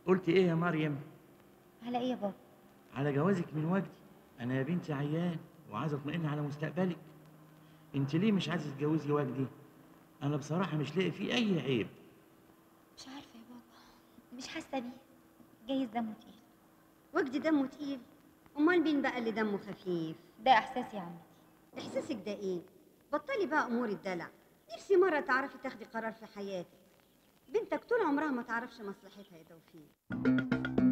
قلت ايه يا مريم على ايه يا بابا على جوازك من وجدي انا يا بنتي عيان وعايز اطمئن على مستقبلك انت ليه مش عايزه تتجوزي وجدي انا بصراحه مش لاقي فيه اي عيب مش عارفه يا بابا مش حاسه بيه جايز دمه تقيل وجدي دمه تقيل امال مين بقى اللي دمه خفيف ده احساسي يا عمتي احساسك ده ايه بطلي بقى امور الدلع نفسي مره تعرفي تاخدي قرار في حياتك بنتك طول عمرها ما تعرفش مصلحتها يا توفيق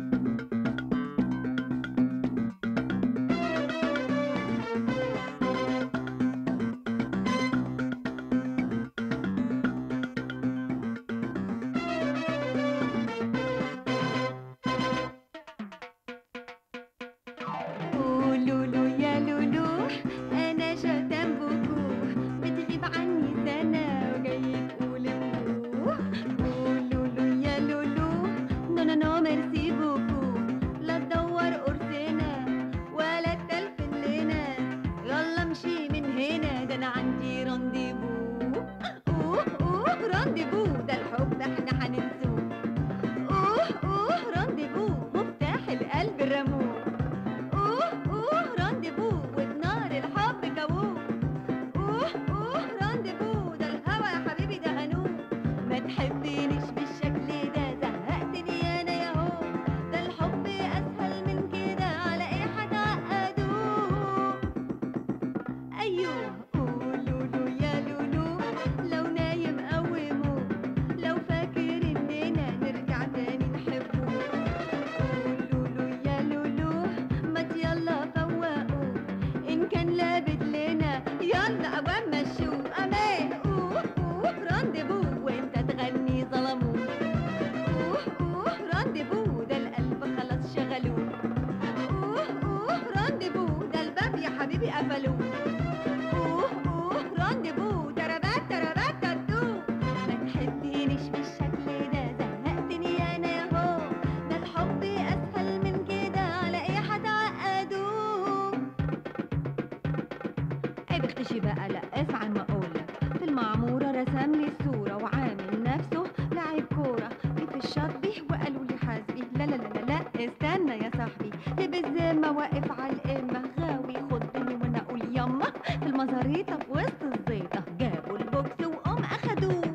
لولو يا لولو انا جاتم بوكو بتغيب عني سنه وجاي تقول لولو يا لولو نو نو نو ميرسي بوكو لا تدور قرصنا ولا تلفن لنا يلا امشي من هنا ده انا عندي رانديفو اوه اوه رانديفو ده الحب احنا هننسوه اوه اوه رانديفو مفتاح القلب الرموه اوه اوه رانديفو وبنار الحب كووه اوه اوه رانديفو ده الهوى يا حبيبي ده هنوه ما تحبنيش بالشكل ده زهقتني انا يا هو ده الحب اسهل من كده على ايه هتعقدوه ايوه قولوا له يا لولو لو نايم قوموه لو فاكر اننا نرجع تاني نحبه قولوا له يا لولو ما يلا فوقوا ان كان لابد لنا يلا اوام مشوه امان اوه اوه رانديفو وانت تغني ظلموه اوه اوه رانديفو ده القلب خلاص شغلوه اوه اوه رانديفو ده الباب يا حبيبي قفلوه اوه اوه رانديفو تربات تربات تاتو ما تحبنيش بالشكل ده زهقتني انا يا هو ده الحب اسهل من كده على ايه هتعقدوه ايه بختشي بقى لا اسعى ما اقولك في المعمورة رسم لي الصورة وعامل نفسه لاعب كورة جه في الشاطبي وقالوا لي حاسبي لا لا لا لا لا استنى يا صاحبي بالذمة واقف على القمة غاوي خدني وانا اقول يما في المزاريطة في وسط الزيطة جابوا البوكس وقام اخدوه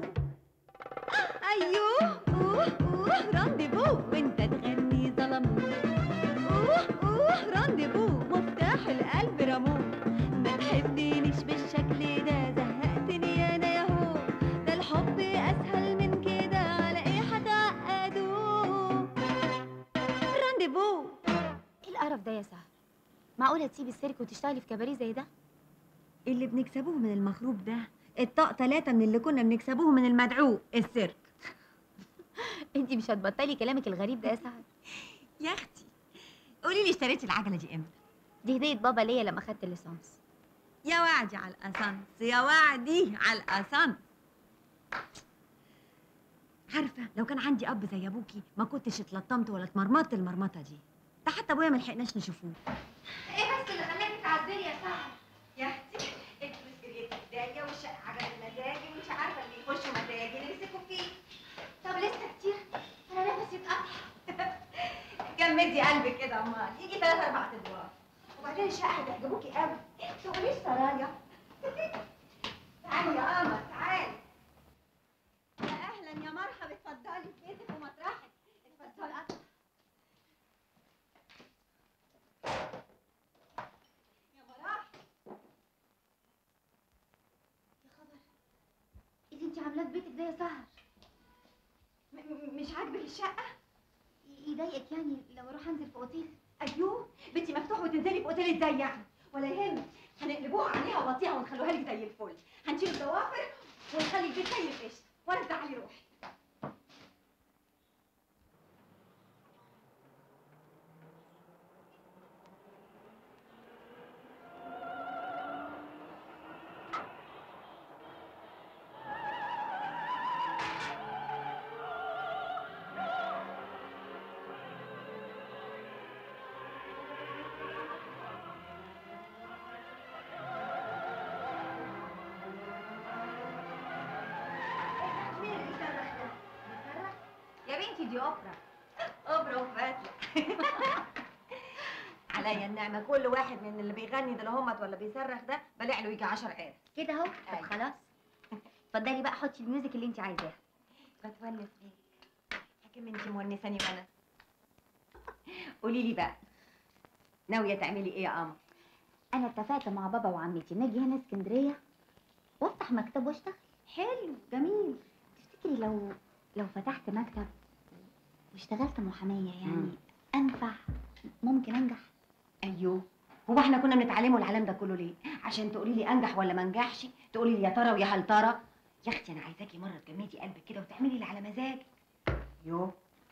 ايوه اوه اوه رانديفو وانت تغني ظلموه اوه اوه رانديفو مفتاح القلب رموه ما تحبنيش بالشكل ده زهقتني انا يا هو ده الحب اسهل من كده على ايه هتعقدوه رانديفو ايه القرف ده يا سهر معقوله تسيبي السيرك وتشتغلي في كباريه زي ده اللي بنكسبوه من المخروب ده الطاق ثلاثة من اللي كنا بنكسبوه من المدعو السيرك انتي مش هتبطلي كلامك الغريب ده يا سهر يا اختي قولي لي اشتريتي العجلة دي امتى دي هديه بابا ليا لما خدت الليسانس يا وعدي على الاسانس يا وعدي على الاسانس عارفة لو كان عندي أب زي أبوكي ما كنتش اتلطمت ولا اتمرمطت المرمطة دي ده حتى أبويا ما لحقناش نشوفوه ايه بس اللي خلاكي تعذري يا سهر يا اختي انتوا مسكريتك ايديا والشقة عجل المزاجي ومش عارفة اللي يخشوا مزاجي اللي يمسكوا فيه طب لسه كتير انا نفسي اتقطع جمدي قلبك كده امال يجي ثلاث اربع ادوار وبعدين الشقه هتعجبوكي قوي تقوليش سرايا تعالي يا قمر تعالي يا اهلا يا مرحبا اتفضلي في بيتك ومطرحك اتفضلي يا مراح يا خبر ايه اللي انتي عاملاه في بيتك ده يا سهر م- م- مش عاجبك الشقه ي- يضايقك يعني لو اروح انزل في اوتيل ايوه بنتي مفتوح وتنزلي في اوتيل ازاي يعني ولا يهمك هنقلبوها عليها وطيها ونخلوها لك زي الفل هنشيل الضوافر ونخلي البيت زي القشطه وانا تعالي روحي يا بنتي دي اوبرا عمره وفاتله عليا النعمه كل واحد من اللي بيغني ده لهمت ولا بيصرخ ده بلع له يجي 10000 كده اهو طب أيوة. خلاص اتفضلي بقى حطي الميوزك اللي انت عايزاه بتونس بيك حكم انت مونساني وانا قولي لي بقى ناويه تعملي ايه يا قمر انا اتفقت مع بابا وعمتي نجي هنا اسكندريه وافتح مكتب واشتغل حلو جميل تفتكري لو لو فتحت مكتب واشتغلت محاميه يعني مم. انفع ممكن انجح ايوه هو احنا كنا بنتعلموا العالم ده كله ليه عشان تقولي لي انجح ولا ما انجحش تقولي لي يا ترى ويا هل ترى يا اختي انا عايزاكي مره تجمدي قلبك كده وتعملي اللي على مزاجك يو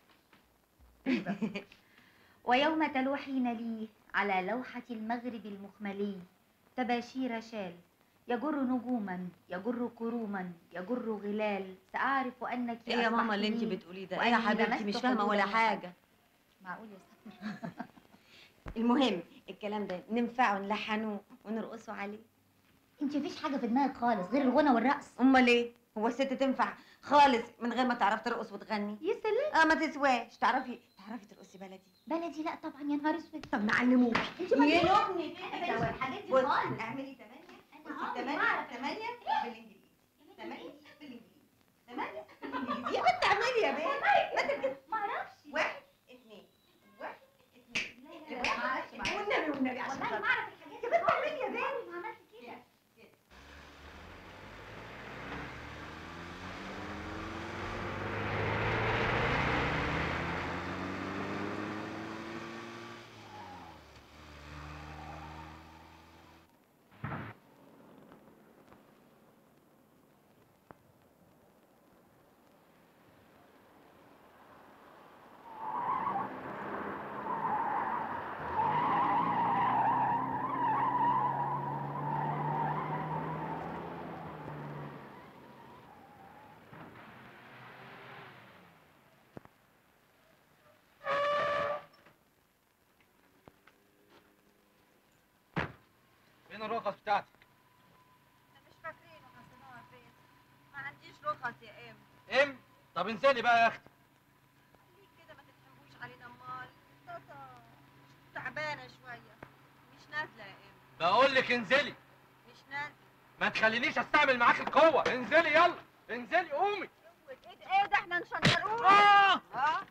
ويوم تلوحين لي على لوحة المغرب المخملي تباشير شال يجر نجوما يجر كروما يجر غلال سأعرف أنك ايه يا ماما اللي انت أصبحت لي. بتقوليه ده وأني ايه يا حبيبتي لمست مش فاهمه ولا قلوب حاجه معقول يا ساتر المهم الكلام ده ننفعه نلحنه ونرقصه عليه انت مفيش حاجة في دماغك خالص غير الغنى والرقص امال ايه هو الست تنفع خالص من غير ما تعرف ترقص وتغني يا سلام اه ما تسواش تعرفي تعرفي ترقصي بلدي بلدي لا طبعا يا نهار اسود طب نعلموك انت ما يلومني أنا الحاجات دي بص خالص. اعملي ثمانية أنا بصي عمري ما ثمانية أعرف. ثمانية بالانجليزي ثمانية بالانجليزي ثمانية بالانجليزي يا بنت اعملي يا بنت ما انت كده ما اعرفش واحد اثنين واحد اثنين لا، لا، لا، ما أعرفش، ما أعرفش. والنبي والنبي عشان والله خاطر. ما اعرف الحاجات يا بنت اعملي يا بنت ما عملت كده فين الرخص بتاعتك؟ مش فاكرين وحطيناها فين ما عنديش رخص يا ام ام طب انزلي بقى يا اختي ليه كده ما تتحموش علينا امال طاطا تعبانه شويه مش نازله يا ام بقول لك انزلي مش نازله ما تخلينيش استعمل معاك القوه انزلي يلا انزلي قومي ايه ده ايه ده احنا نشنقروه اه اه آي.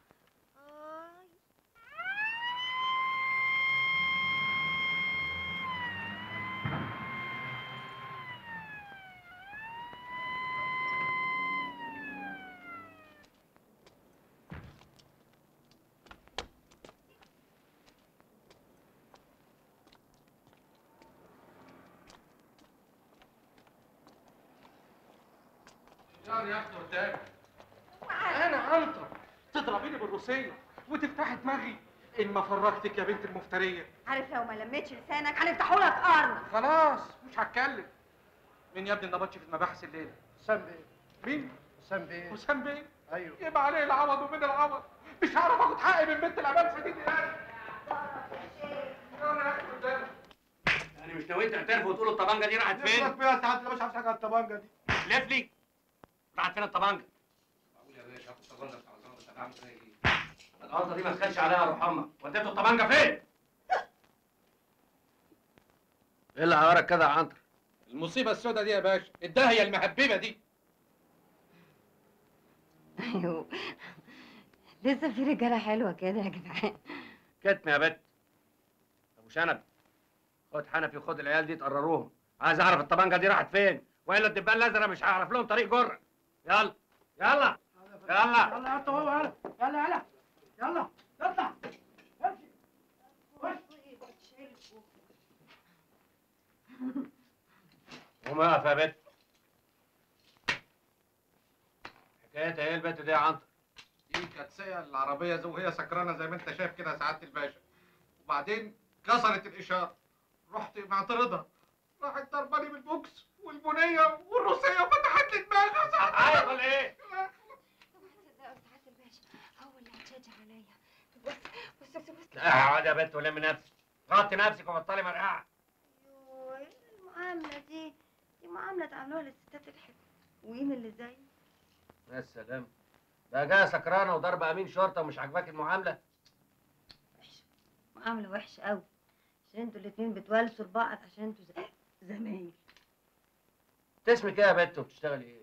يا اختي قدامي انا عنتر تضربيني بالروسيه وتفتحي دماغي ان ما فرجتك يا بنت المفتريه عارف لو ما لميتش لسانك هنفتحوا لك قرن خلاص مش هتكلم مين يا ابني النبطشي في المباحث الليله حسام بيه مين حسام بيه حسام بيه ايوه يبقى عليه العوض ومن العوض مش هعرف اخد حقي من بنت الامامسه دي يعني يلا يا اختي قدامي يعني مش ناويين تعترفوا وتقولوا الطبنجه دي راحت نفسك فين؟ فيها ساعات مش عارف حاجه عن الطبانجه دي لف لي راحت فين الطبنجه؟ معقول يا باشا اخد طبنجه بتاع زمان بس هعمل فيها ايه؟ الغلطه دي ما تخلش عليها يا روح امك وديتوا الطبنجه فين؟ ايه اللي عورك كده يا عنتر؟ المصيبه السوداء دي يا باشا الداهيه المهببه دي ايوه لسه في رجاله حلوه كده يا جدعان كتم يا بت ابو شنب خد حنفي وخد العيال دي تقرروهم عايز اعرف الطبنجه دي راحت فين والا الدبان الازرق مش هعرف لهم طريق جره يلا يلا يلا يلا انت هو يلا يلا يلا يلا اطلع قوم اقف يا بت حكايتها ايه البت دي يا عنتر؟ دي كانت سايقه العربيه زي وهي سكرانه زي ما انت شايف كده يا سعاده الباشا وبعدين كسرت الاشاره رحت معترضها راحت ضرباني بالبوكس والبنيه والروسيه وفتحت لي دماغي يا سعاده عارف ولا ايه؟ طبعا تصدقوا سعاده الباشا هو اللي هتشجع عليا بص بص بص بص اقعد يا بت ولم نفسك غطي نفسك وبطلي مرقعه ايوه ايه المعامله دي دي معامله تعملوها للستات الحلوين اللي زي يا سلام بقى جايه سكرانه وضرب امين شرطه ومش عاجباك المعامله معاملة وحشة قوي عشان انتوا الاتنين بتوالسوا لبعض عشان انتوا زي- زمايل انت اسمك ايه يا بت وبتشتغلي ايه؟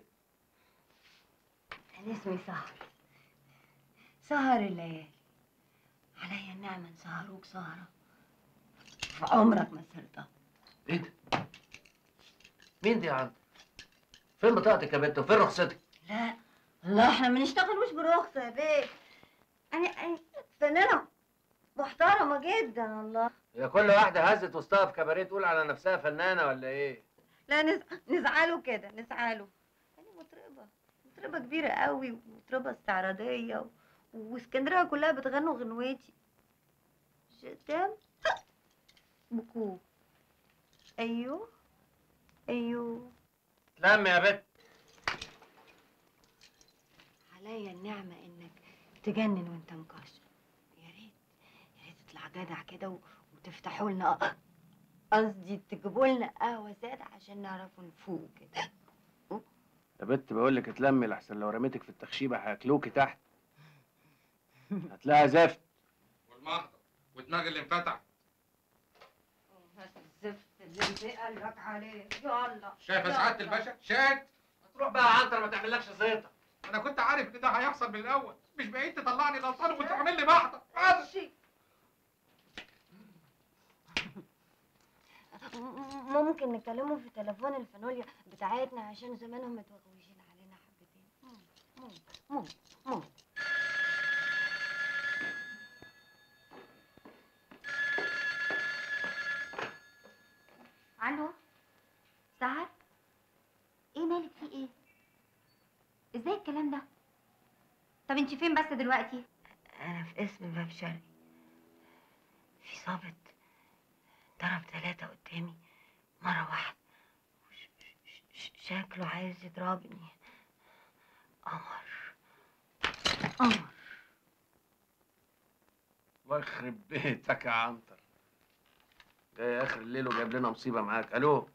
انا اسمي سهر سهر الليالي عليا النعمة نسهروك سهرة في عمرك ما سهرتها ايه ده؟ مين دي يا عم؟ فين بطاقتك يا بت وفين رخصتك؟ لا الله احنا ما نشتغلوش برخصة يا بيه انا انا فنانة محترمة جدا الله هي كل واحدة هزت وسطها في كباريه تقول على نفسها فنانة ولا ايه؟ لا نز... نزعله كده نزعله انا مطربة مطربة كبيرة قوي ومطربة استعراضية و... واسكندرية كلها بتغنوا غنوتي شتام بكو ايوه ايوه تلم يا بت عليا النعمة انك تجنن وانت مكشر يا ريت يا ريت تطلع جدع كده و... وتفتحوا لنا قصدي تجيبوا لنا قهوة سادة عشان نعرفوا نفوق كده يا بت بقول لك اتلمي لحسن لو رميتك في التخشيبة هياكلوكي تحت هتلاقيها زفت والمحضر ودماغ اللي انفتح الزفت اللي قال لك عليه يلا شايف يا سعاده الباشا شاهد تروح بقى يا عنتر ما تعملكش زيطة انا كنت عارف ان ده هيحصل من الاول مش بعيد تطلعني غلطان وكنت عامل لي محضر حاضر. شي. ممكن نتكلموا في تليفون الفانوليا بتاعتنا عشان زمانهم متوغوشين علينا حبتين ممكن ممكن ممكن الو سهر ايه مالك في ايه ازاي الكلام ده طب انت فين بس دلوقتي انا في اسم باب شرقي في ظابط ضرب ثلاثة قدامي مرة واحدة وش- ش- ش- شكله عايز يضربني قمر قمر الله يخرب بيتك يا عنتر جاي اخر الليل وجايب لنا مصيبة معاك الو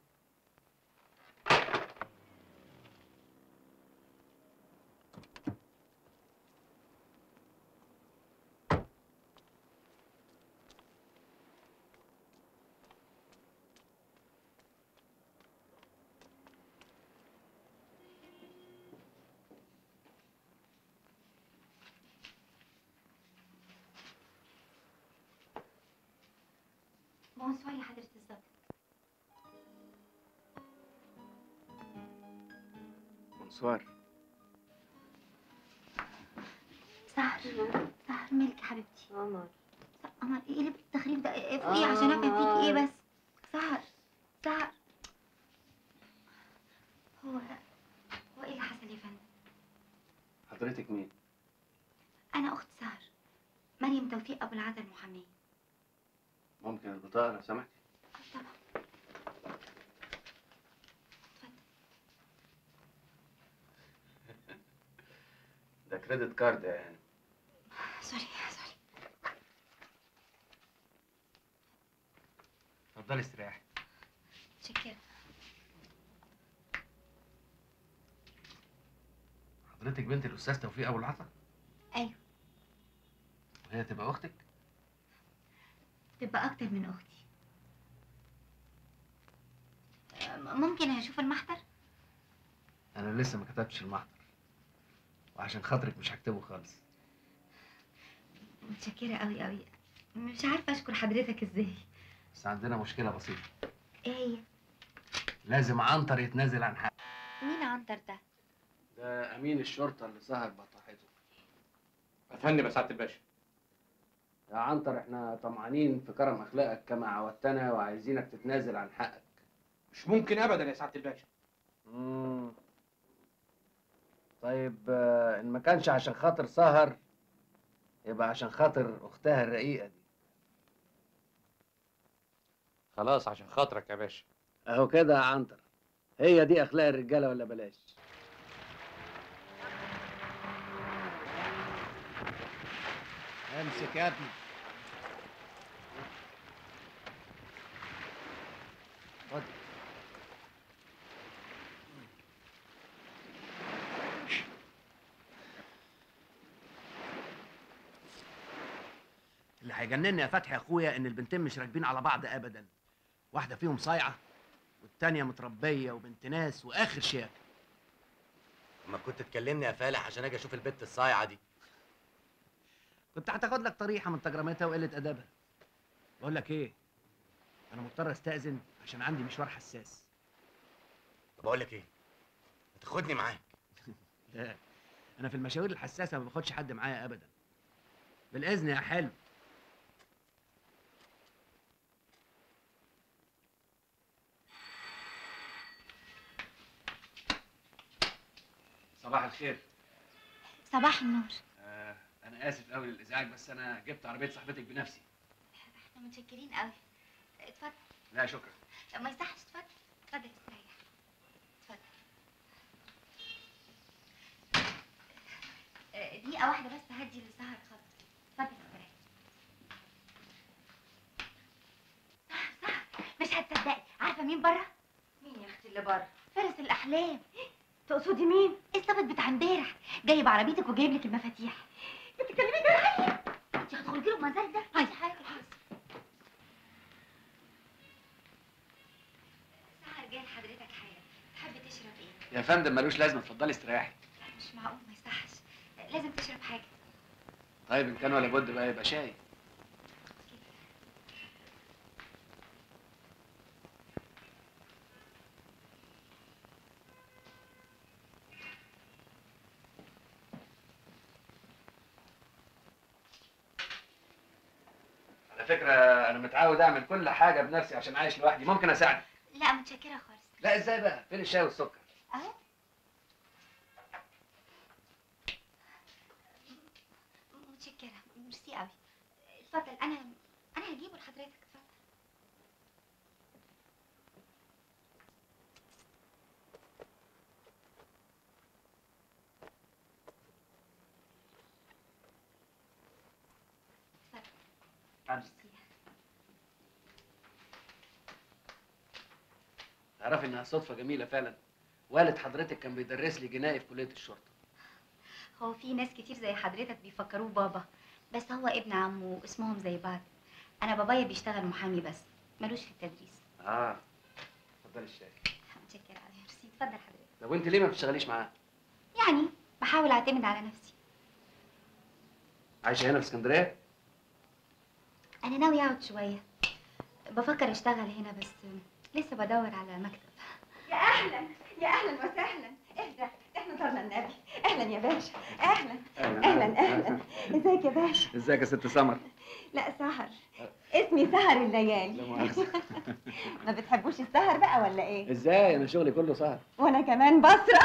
بونسوار يا حضرة الظابط بونسوار سهر سهر مالك يا حبيبتي قمر قمر ايه اللي بالتخريب ده ايه فوقي عشان افهم فيك ايه بس سهر سهر هو هو ايه اللي حصل يا فندم حضرتك مين؟ انا اخت سهر مريم توفيق ابو العزا المحاميه ممكن البطاقة لو سمحت طبعا ده كريدت كارد يعني سوري سوري اتفضلي استريحي شكرا حضرتك بنت الاستاذ توفيق ابو العطا ايوه وهي تبقى اختك تبقى اكتر من اختي أه، ممكن اشوف المحضر انا لسه ما كتبتش المحضر وعشان خاطرك مش هكتبه خالص متشكره قوي قوي مش عارفه اشكر حضرتك ازاي بس عندنا مشكله بسيطه ايه هي لازم عنتر يتنازل عن حقه مين عنتر ده ده امين الشرطه اللي سهر بطاحته افندم يا سعاده الباشا يا عنتر احنا طمعانين في كرم اخلاقك كما عودتنا وعايزينك تتنازل عن حقك مش ممكن ابدا يا سعاده الباشا مم. طيب آه، ان ما كانش عشان خاطر سهر يبقى عشان خاطر اختها الرقيقه دي خلاص عشان خاطرك يا باشا اهو كده يا عنتر هي دي اخلاق الرجاله ولا بلاش امسك يا ابني خد اللي هيجنني يا فتحي يا اخويا ان البنتين مش راكبين على بعض ابدا واحده فيهم صايعه والتانيه متربيه وبنت ناس واخر شياكه اما كنت تكلمني يا فالح عشان اجي اشوف البت الصايعه دي كنت هتاخد لك طريحه من تجرمتها وقله ادبها بقول لك ايه انا مضطر استاذن عشان عندي مشوار حساس طب اقول لك ايه ما تاخدني معاك لا انا في المشاوير الحساسه ما باخدش حد معايا ابدا بالاذن يا حلو صباح الخير صباح النور آه انا اسف قوي للازعاج بس انا جبت عربيه صاحبتك بنفسي احنا متشكرين قوي اتفضل لا شكرا ما يصحش اتفضل اتفضل استريح اتفضل آه، دقيقة واحدة بس هدي لسهر خط اتفضل استريح سهر سهر مش هتصدقي عارفة مين بره؟ مين يا اختي اللي بره فارس الأحلام تقصدي مين الظابط بتاع امبارح جاي بعربيتك وجايب لك المفاتيح بتتكلمي جراحية انت هتخرجي له المزار ده عايزة حاجة سهر جاي لحضرتك حاجة تحب تشرب ايه؟ يا فندم ملوش لازمه اتفضلي استريحي مش معقول ما يصحش لازم تشرب حاجة طيب ان كان ولا بد بقى يبقى شاي على فكره انا متعود اعمل كل حاجه بنفسي عشان عايش لوحدي ممكن اساعدك لا متشكرة خالص لا ازاي بقى فين الشاي والسكر اهو متشكرة ميرسي قوي اتفضل انا انا هجيبه لحضرتك اتفضل تعرفي انها صدفه جميله فعلا والد حضرتك كان بيدرس لي جنائي في كليه الشرطه هو في ناس كتير زي حضرتك بيفكروه بابا بس هو ابن عمه اسمهم زي بعض انا بابايا بيشتغل محامي بس ملوش في التدريس اه اتفضلي الشاي متشكرة قوي ميرسي اتفضل حضرتك طب وانت ليه ما بتشتغليش معاه يعني بحاول اعتمد على نفسي عايشه هنا في اسكندريه انا ناوي اقعد شويه بفكر اشتغل هنا بس لسه بدور على مكتب يا اهلا يا اهلا وسهلا اهدى احنا زرنا النبي اهلا يا باشا اهلا اهلا اهلا ازيك يا باشا ازيك يا ست سمر لا سهر اسمي سهر لا الليالي مؤاخذه ما بتحبوش السهر بقى ولا ايه ازاي انا شغلي كله سهر وانا كمان بسرح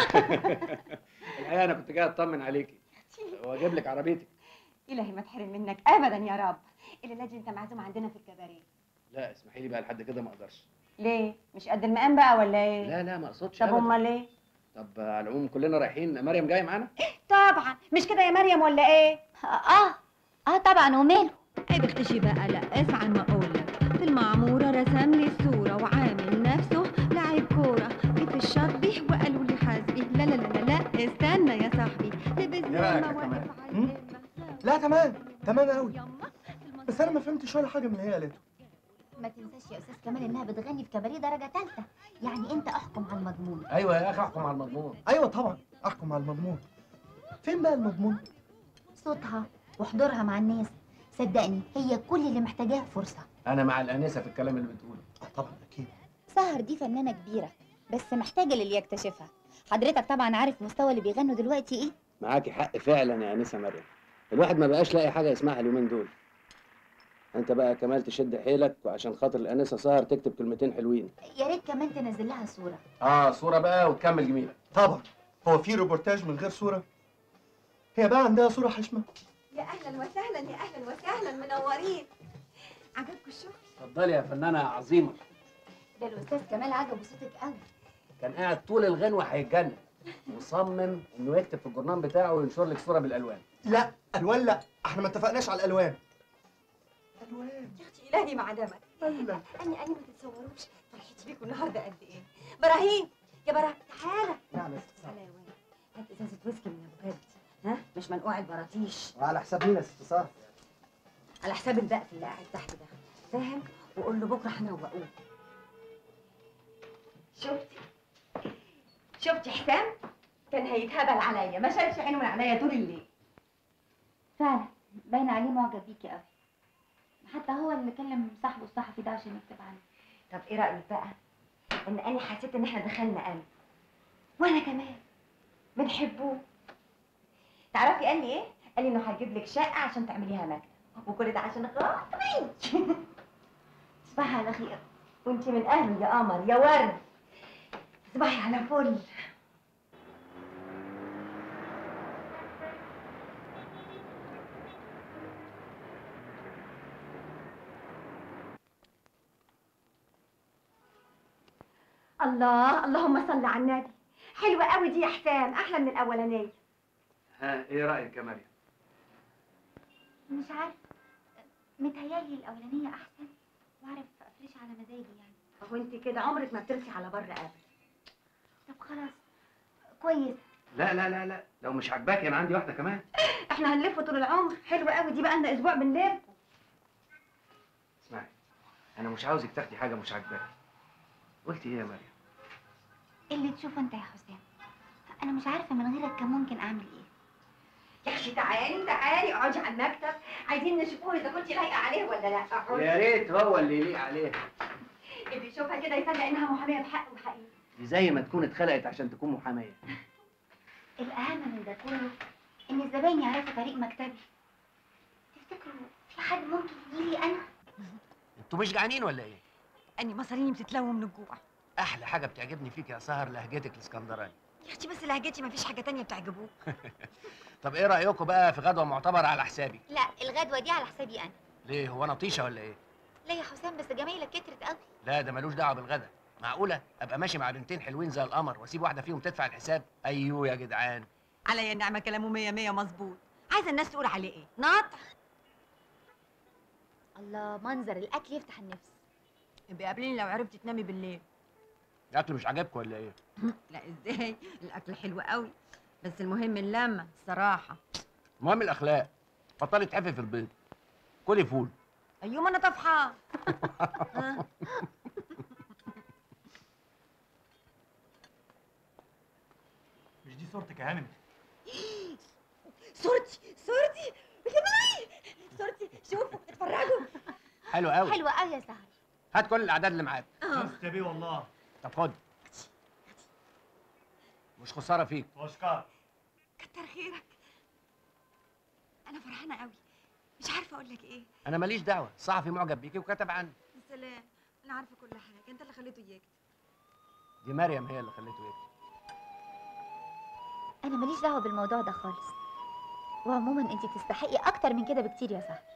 الحقيقه انا كنت جاي اطمن عليكي واجيب لك عربيتك الهي ما تحرم منك ابدا يا رب الليله دي انت معزوم عندنا في الكباريه لا اسمحي لي بقى لحد كده ما اقدرش ليه مش قد المقام بقى ولا ايه لا لا ما اقصدش طب أبداً. امال ايه طب على العموم كلنا رايحين مريم جايه معانا طبعا مش كده يا مريم ولا ايه اه اه طبعا وماله ايه بختشي بقى لا اسعى ما اقولك في المعمورة رسم لي الصورة وعامل نفسه لاعب كورة جه في الشطبي وقالوا لي حاسبي لا لا لا لا لا استنى يا صاحبي تبز إيه رأيك يا لما كمال؟ واقف على هم؟ الإمة. لا تمام تمام قوي يما بس انا ما فهمتش ولا حاجه من اللي هي قالته ما تنساش يا استاذ كمال انها بتغني في كباريه درجه ثالثه يعني انت احكم على المضمون ايوه يا اخي احكم على المضمون ايوه طبعا احكم على المضمون فين بقى المضمون صوتها وحضورها مع الناس صدقني هي كل اللي محتاجاه فرصه انا مع الانسه في الكلام اللي بتقوله آه طبعا اكيد سهر دي فنانه كبيره بس محتاجه للي يكتشفها حضرتك طبعا عارف مستوى اللي بيغنوا دلوقتي ايه معاكي حق فعلا يا انسه مريم الواحد ما بقاش لاقي حاجه يسمعها اليومين دول انت بقى كمال تشد حيلك وعشان خاطر الانسه سهر تكتب كلمتين حلوين يا ريت كمان تنزل لها صوره اه صوره بقى وتكمل جميله طبعا هو في روبورتاج من غير صوره هي بقى عندها صوره حشمه يا اهلا وسهلا يا اهلا وسهلا منورين عجبكم الشغل اتفضلي يا فنانه عظيمه ده الاستاذ كمال عجبه صوتك قوي كان قاعد طول الغنوه هيتجنن وصمم انه يكتب في الجورنال بتاعه وينشر لك صوره بالالوان لا الوان لا احنا ما اتفقناش على الالوان الوان يا اختي الهي ما عدمك لا اني اني ما تتصوروش فرحتي بيكم النهارده قد ايه براهيم يا براهيم تعالى نعم يا تعالى يا واد هات ازازه ويسكي من ابو جد ها مش منقوع البراطيش وعلى حساب مين يا ست سهر على حساب البقف اللي قاعد تحت ده فاهم وقول له بكره هنروقوه شفتي شفتي حسام كان هيتهبل عليا ما شالش عينه من عليا طول الليل فعلا باين عليه معجب بيكي قوي حتى هو اللي كلم صاحبه الصحفي ده عشان يكتب عنه طب ايه رايك بقى ان انا حسيت ان احنا دخلنا قلب وانا كمان بنحبه تعرفي قال لي ايه قال لي انه هيجيب لك شقه عشان تعمليها مكتب وكل ده عشان خاطري تصبحي على خير وانت من اهلي يا قمر يا ورد تصبحي على فل الله اللهم صل على النبي حلوه قوي دي يا حسام احلى من الاولانيه ها ايه رايك يا مريم مش عارف متهيألي الأولانية أحسن وأعرف أفرش على مزاجي يعني هو انت كده عمرك ما بترسي على بره ابدا طب خلاص كويس لا لا لا لا لو مش عاجباكي انا عندي واحده كمان احنا هنلف طول العمر حلوه قوي دي بقى لنا اسبوع بنلف اسمعي انا مش عاوزك تاخدي حاجه مش عاجباكي قلتي ايه يا مريم اللي تشوفه أنت يا حسام أنا مش عارفة من غيرك كان ممكن أعمل إيه يا اخي تعالي تعالي اقعدي على المكتب عايزين نشوفوه اذا كنت لايقه عليه ولا لا اقعدي يا ريت هو اللي يليق عليه اللي يشوفها كده يصدق انها محاميه بحق وحقيقي دي زي ما تكون اتخلقت عشان تكون محاميه الأهم من ده كله إن الزباين يعرفوا طريق مكتبي تفتكروا في حد ممكن يجيلي أنا؟ انتوا مش جعانين ولا ايه؟ اني مصاريني بتتلوى من الجوع احلى حاجه بتعجبني فيك يا سهر لهجتك الاسكندراني يا اختي بس لهجتي مفيش حاجه تانية بتعجبوك طب ايه رايكم بقى في غدوه معتبره على حسابي لا الغدوة دي على حسابي أنا ليه هو انا طيشه ولا ايه لا يا حسام بس جمايلك كترت قوي لا ده ملوش دعوه بالغدا معقوله ابقى ماشي مع بنتين حلوين زي القمر واسيب واحده فيهم تدفع الحساب ايوه يا جدعان عليا النعمه كلامه مية مية مظبوط عايزه الناس تقول عليه ايه ناطح الله منظر الأكل يفتح النفس ابقي قابليني لو عرفتي تنامي بالليل الاكل مش عاجبكم ولا ايه لا ازاي الاكل حلو قوي بس المهم اللمه الصراحه المهم الاخلاق بطلي تحفي في البيض كلي فول ايوه ما انا طفحه مش دي صورتك يا هانم صورتي صورتي يا بلاي صورتي شوفوا اتفرجوا حلو قوي حلوة قوي يا سهر هات كل الاعداد اللي معاك شفت يا بيه والله طب خد مش خساره فيك واشكر كتر خيرك انا فرحانه قوي مش عارفه اقول لك ايه انا ماليش دعوه الصحفي معجب بيكي وكتب عني يا سلام انا عارفه كل حاجه انت اللي خليته يكتب دي مريم هي اللي خليته يكتب أنا ماليش دعوة بالموضوع ده خالص وعموما أنت تستحقي أكتر من كده بكتير يا سهر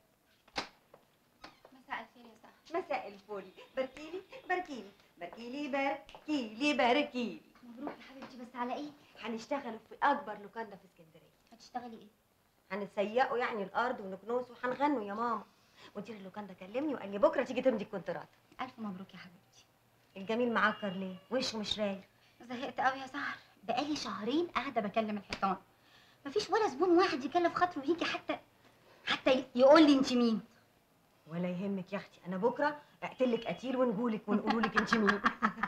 مساء الخير يا سهر مساء الفل باركيلي باركيلي باركيلي باركيلي باركيلي مبروك يا حبيبتي بس على إيه؟ هنشتغل في اكبر لوكاندا في اسكندريه هتشتغلي إيه؟ هنسيقوا يعني الارض ونكنسه وهنغنوا يا ماما مدير اللوكاندا كلمني وقال لي بكره تيجي تمضي الكونترات ألف مبروك يا حبيبتي الجميل معكر ليه وشه مش رايق زهقت قوي يا سهر بقالي شهرين قاعدة بكلم الحيطان مفيش ولا زبون واحد يكلف خاطره ويجي حتى حتى يقول لي انت مين ولا يهمك يا اختي انا بكره اقتلك قتيل ونقولك ونقولوا لك انت مين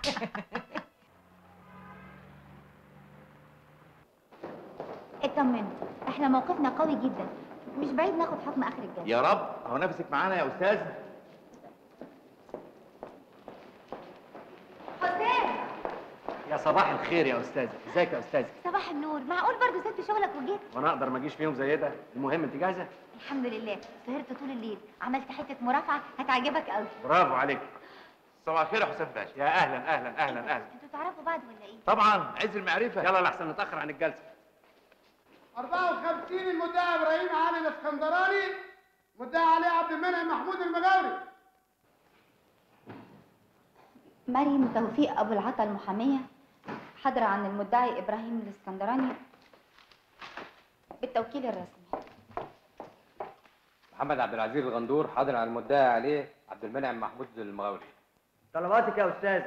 اطمنوا احنا موقفنا قوي جدا مش بعيد ناخد حكم اخر الجلسه يا رب هو نفسك معانا يا استاذ حسام يا صباح الخير يا استاذه ازيك يا استاذه صباح النور معقول برضه سبت شغلك وجيت وانا اقدر ما اجيش فيهم زي ده المهم انت جاهزه الحمد لله سهرت طول الليل عملت حته مرافعه هتعجبك قوي برافو عليك صباح الخير يا حسام باشا يا اهلا اهلا اهلا اهلا انتوا تعرفوا بعض ولا ايه طبعا عز المعرفه يلا لحسن نتاخر عن الجلسه 54 المدعي ابراهيم علي الاسكندراني مدعي عليه عبد المنعم محمود المجاوري مريم توفيق ابو العطا المحاميه حاضره عن المدعي ابراهيم الاسكندراني بالتوكيل الرسمي محمد عبد العزيز الغندور حاضر على المدعي عليه عبد المنعم محمود المغاوري طلباتك يا استاذه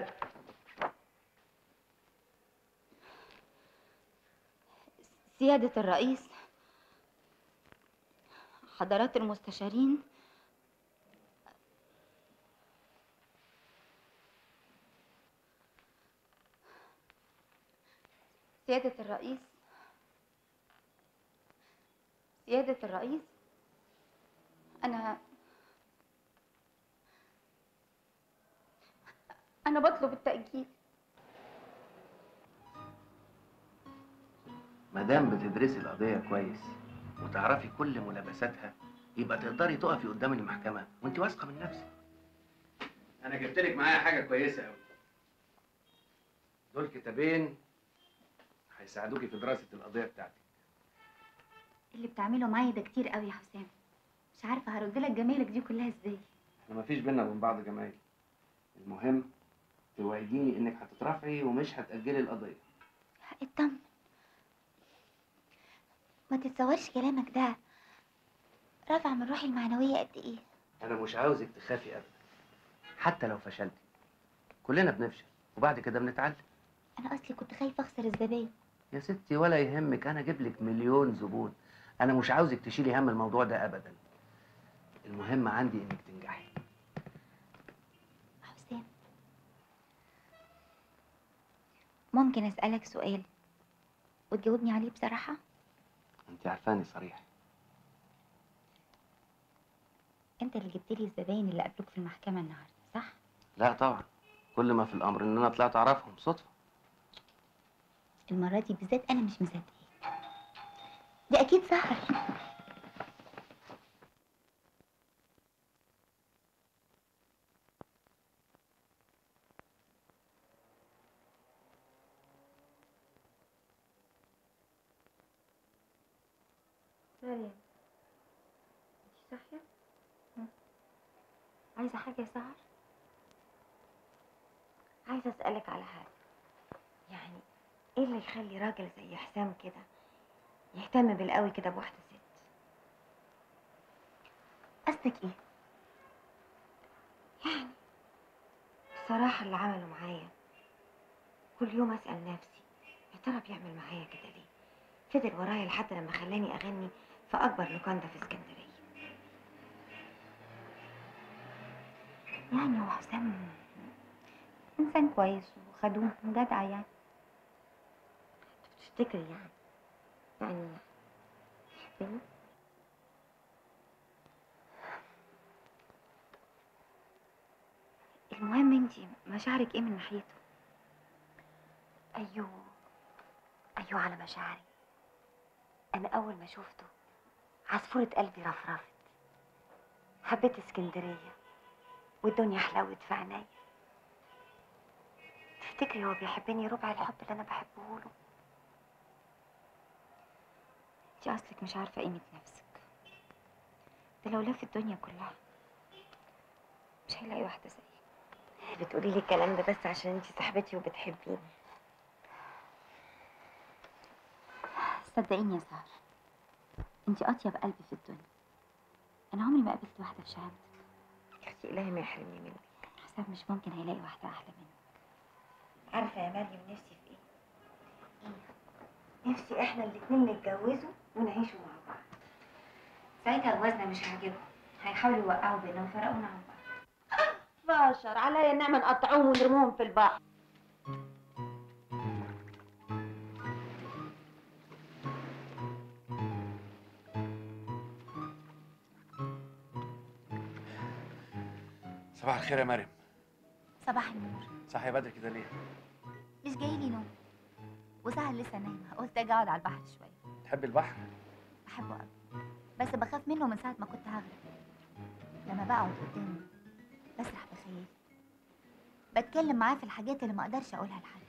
سياده الرئيس حضرات المستشارين سيادة الرئيس سيادة الرئيس أنا أنا بطلب التأجيل ما دام بتدرسي القضيه كويس وتعرفي كل ملابساتها يبقى تقدري تقفي قدام المحكمه وانت واثقه من نفسك انا جبت لك معايا حاجه كويسه قوي دول كتابين هيساعدوكي في دراسه القضيه بتاعتك اللي بتعمله معايا ده كتير قوي يا حسام مش عارفة هرد لك جمايلك دي كلها ازاي احنا مفيش بينا وبين بعض جمايل المهم توعديني انك هتترافعي ومش هتاجلي القضيه اطمن ما تتصورش كلامك ده رفع من روحي المعنوية قد ايه انا مش عاوزك تخافي ابدا حتى لو فشلتي كلنا بنفشل وبعد كده بنتعلم انا اصلي كنت خايفة اخسر الزباين يا ستي ولا يهمك انا اجيب لك مليون زبون انا مش عاوزك تشيلي هم الموضوع ده ابدا المهم عندي انك تنجحي حسام ممكن اسألك سؤال وتجاوبني عليه بصراحة انت عارفاني صريح انت اللي جبت لي الزباين اللي قابلوك في المحكمة النهاردة صح لا طبعا كل ما في الامر ان انا طلعت اعرفهم صدفه المرة دي بالذات انا مش مصدقة دي اكيد سهر مريم انتي صاحية؟ هم. عايزة حاجة يا سهر؟ عايزة أسألك على حاجة يعني إيه اللي يخلي راجل زي حسام كده يهتم بالقوي كده بواحدة ست قصدك ايه؟ يعني بصراحة اللي عمله معايا كل يوم أسأل نفسي يا ترى بيعمل معايا كده ليه فضل ورايا لحد لما خلاني أغني في أكبر لوكاندا في اسكندرية يعني هو حسام انسان كويس وخدوم وجدع يعني تفتكري يعني يعني يحبني المهم انتي مشاعرك ايه من ناحيته أيوه أيوه على مشاعري أنا أول ما شفته عصفورة قلبي رفرفت حبيت اسكندرية والدنيا حلوت في عينيا تفتكري هو بيحبني ربع الحب اللي أنا بحبه له انتي اصلك مش عارفة قيمة نفسك ده لو لف الدنيا كلها مش هيلاقي واحدة زيك بتقولي لي الكلام ده بس عشان انتي صاحبتي وبتحبيني صدقيني يا سهر انتي اطيب قلب في الدنيا انا عمري ما قابلت واحدة في شهامتك يا إلهي ما يحرمني منك حسام مش ممكن هيلاقي واحدة احلى منك عارفة يا مريم نفسي في ايه؟ نفسي احنا الاتنين نتجوزوا ونعيشوا مع بعض ساعتها جوازنا مش هيعجبهم هيحاولوا يوقعوا بينا ويفرقونا عن بعض بشر عليا نعمل نقطعوهم ونرموهم في البحر صباح الخير يا مريم صباح النور صحي بدري كده ليه مش جاي لي نوم وسهر لسه نايمة قلت اجي اقعد على البحر شوية تحب البحر بحبه قوي بس بخاف منه من ساعة ما كنت هغرق لما بقعد قدامه بسرح بخيالي بتكلم معاه في الحاجات اللي ما اقدرش اقولها لحد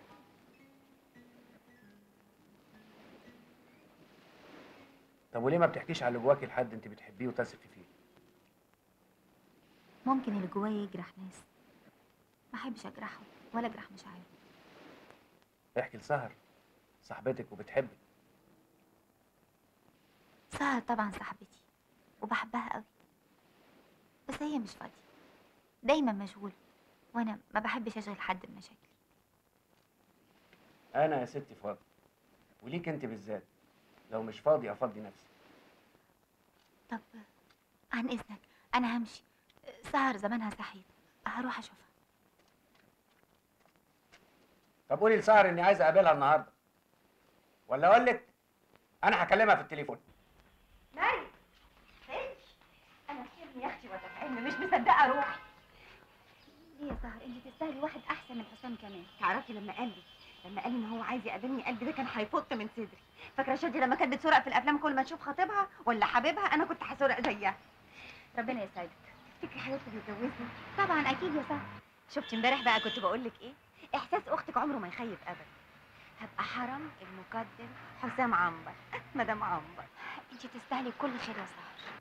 طب وليه ما بتحكيش على اللي جواكي لحد انت بتحبيه وتثقي فيه ممكن اللي جوايا يجرح ناس ما احبش اجرحه ولا اجرح مشاعره احكي لسهر صاحبتك وبتحبك سهر طبعا صاحبتي وبحبها قوي بس هي مش فاضية دايما مشغولة وانا ما بحبش اشغل حد بمشاكلي انا يا ستي فاضي وليك انت بالذات لو مش فاضي افضي نفسي طب عن اذنك انا همشي سهر زمانها صحيت هروح اشوفها طب قولي لسهر اني عايز اقابلها النهارده ولا اقول لك انا هكلمها في التليفون ناي انا خيرني يا اختي وتفعلني مش مصدقه روحي ليه يا سهر انت تستاهلي واحد احسن من حسام كمان تعرفي لما قال لي لما قال لي ان هو عايز يقابلني قلبي ده كان هيفط من صدري فاكره شادي لما كانت بتسرق في الافلام كل ما تشوف خطيبها ولا حبيبها انا كنت هسرق زيها ربنا يسعدك تفتكري حبيبتي بيتجوزني طبعا اكيد يا سهر شفتي امبارح بقى كنت بقول لك ايه احساس اختك عمره ما يخيب ابدا هبقى حرم المقدم حسام عنبر مدام عنبر انت تستاهلي كل خير يا سهر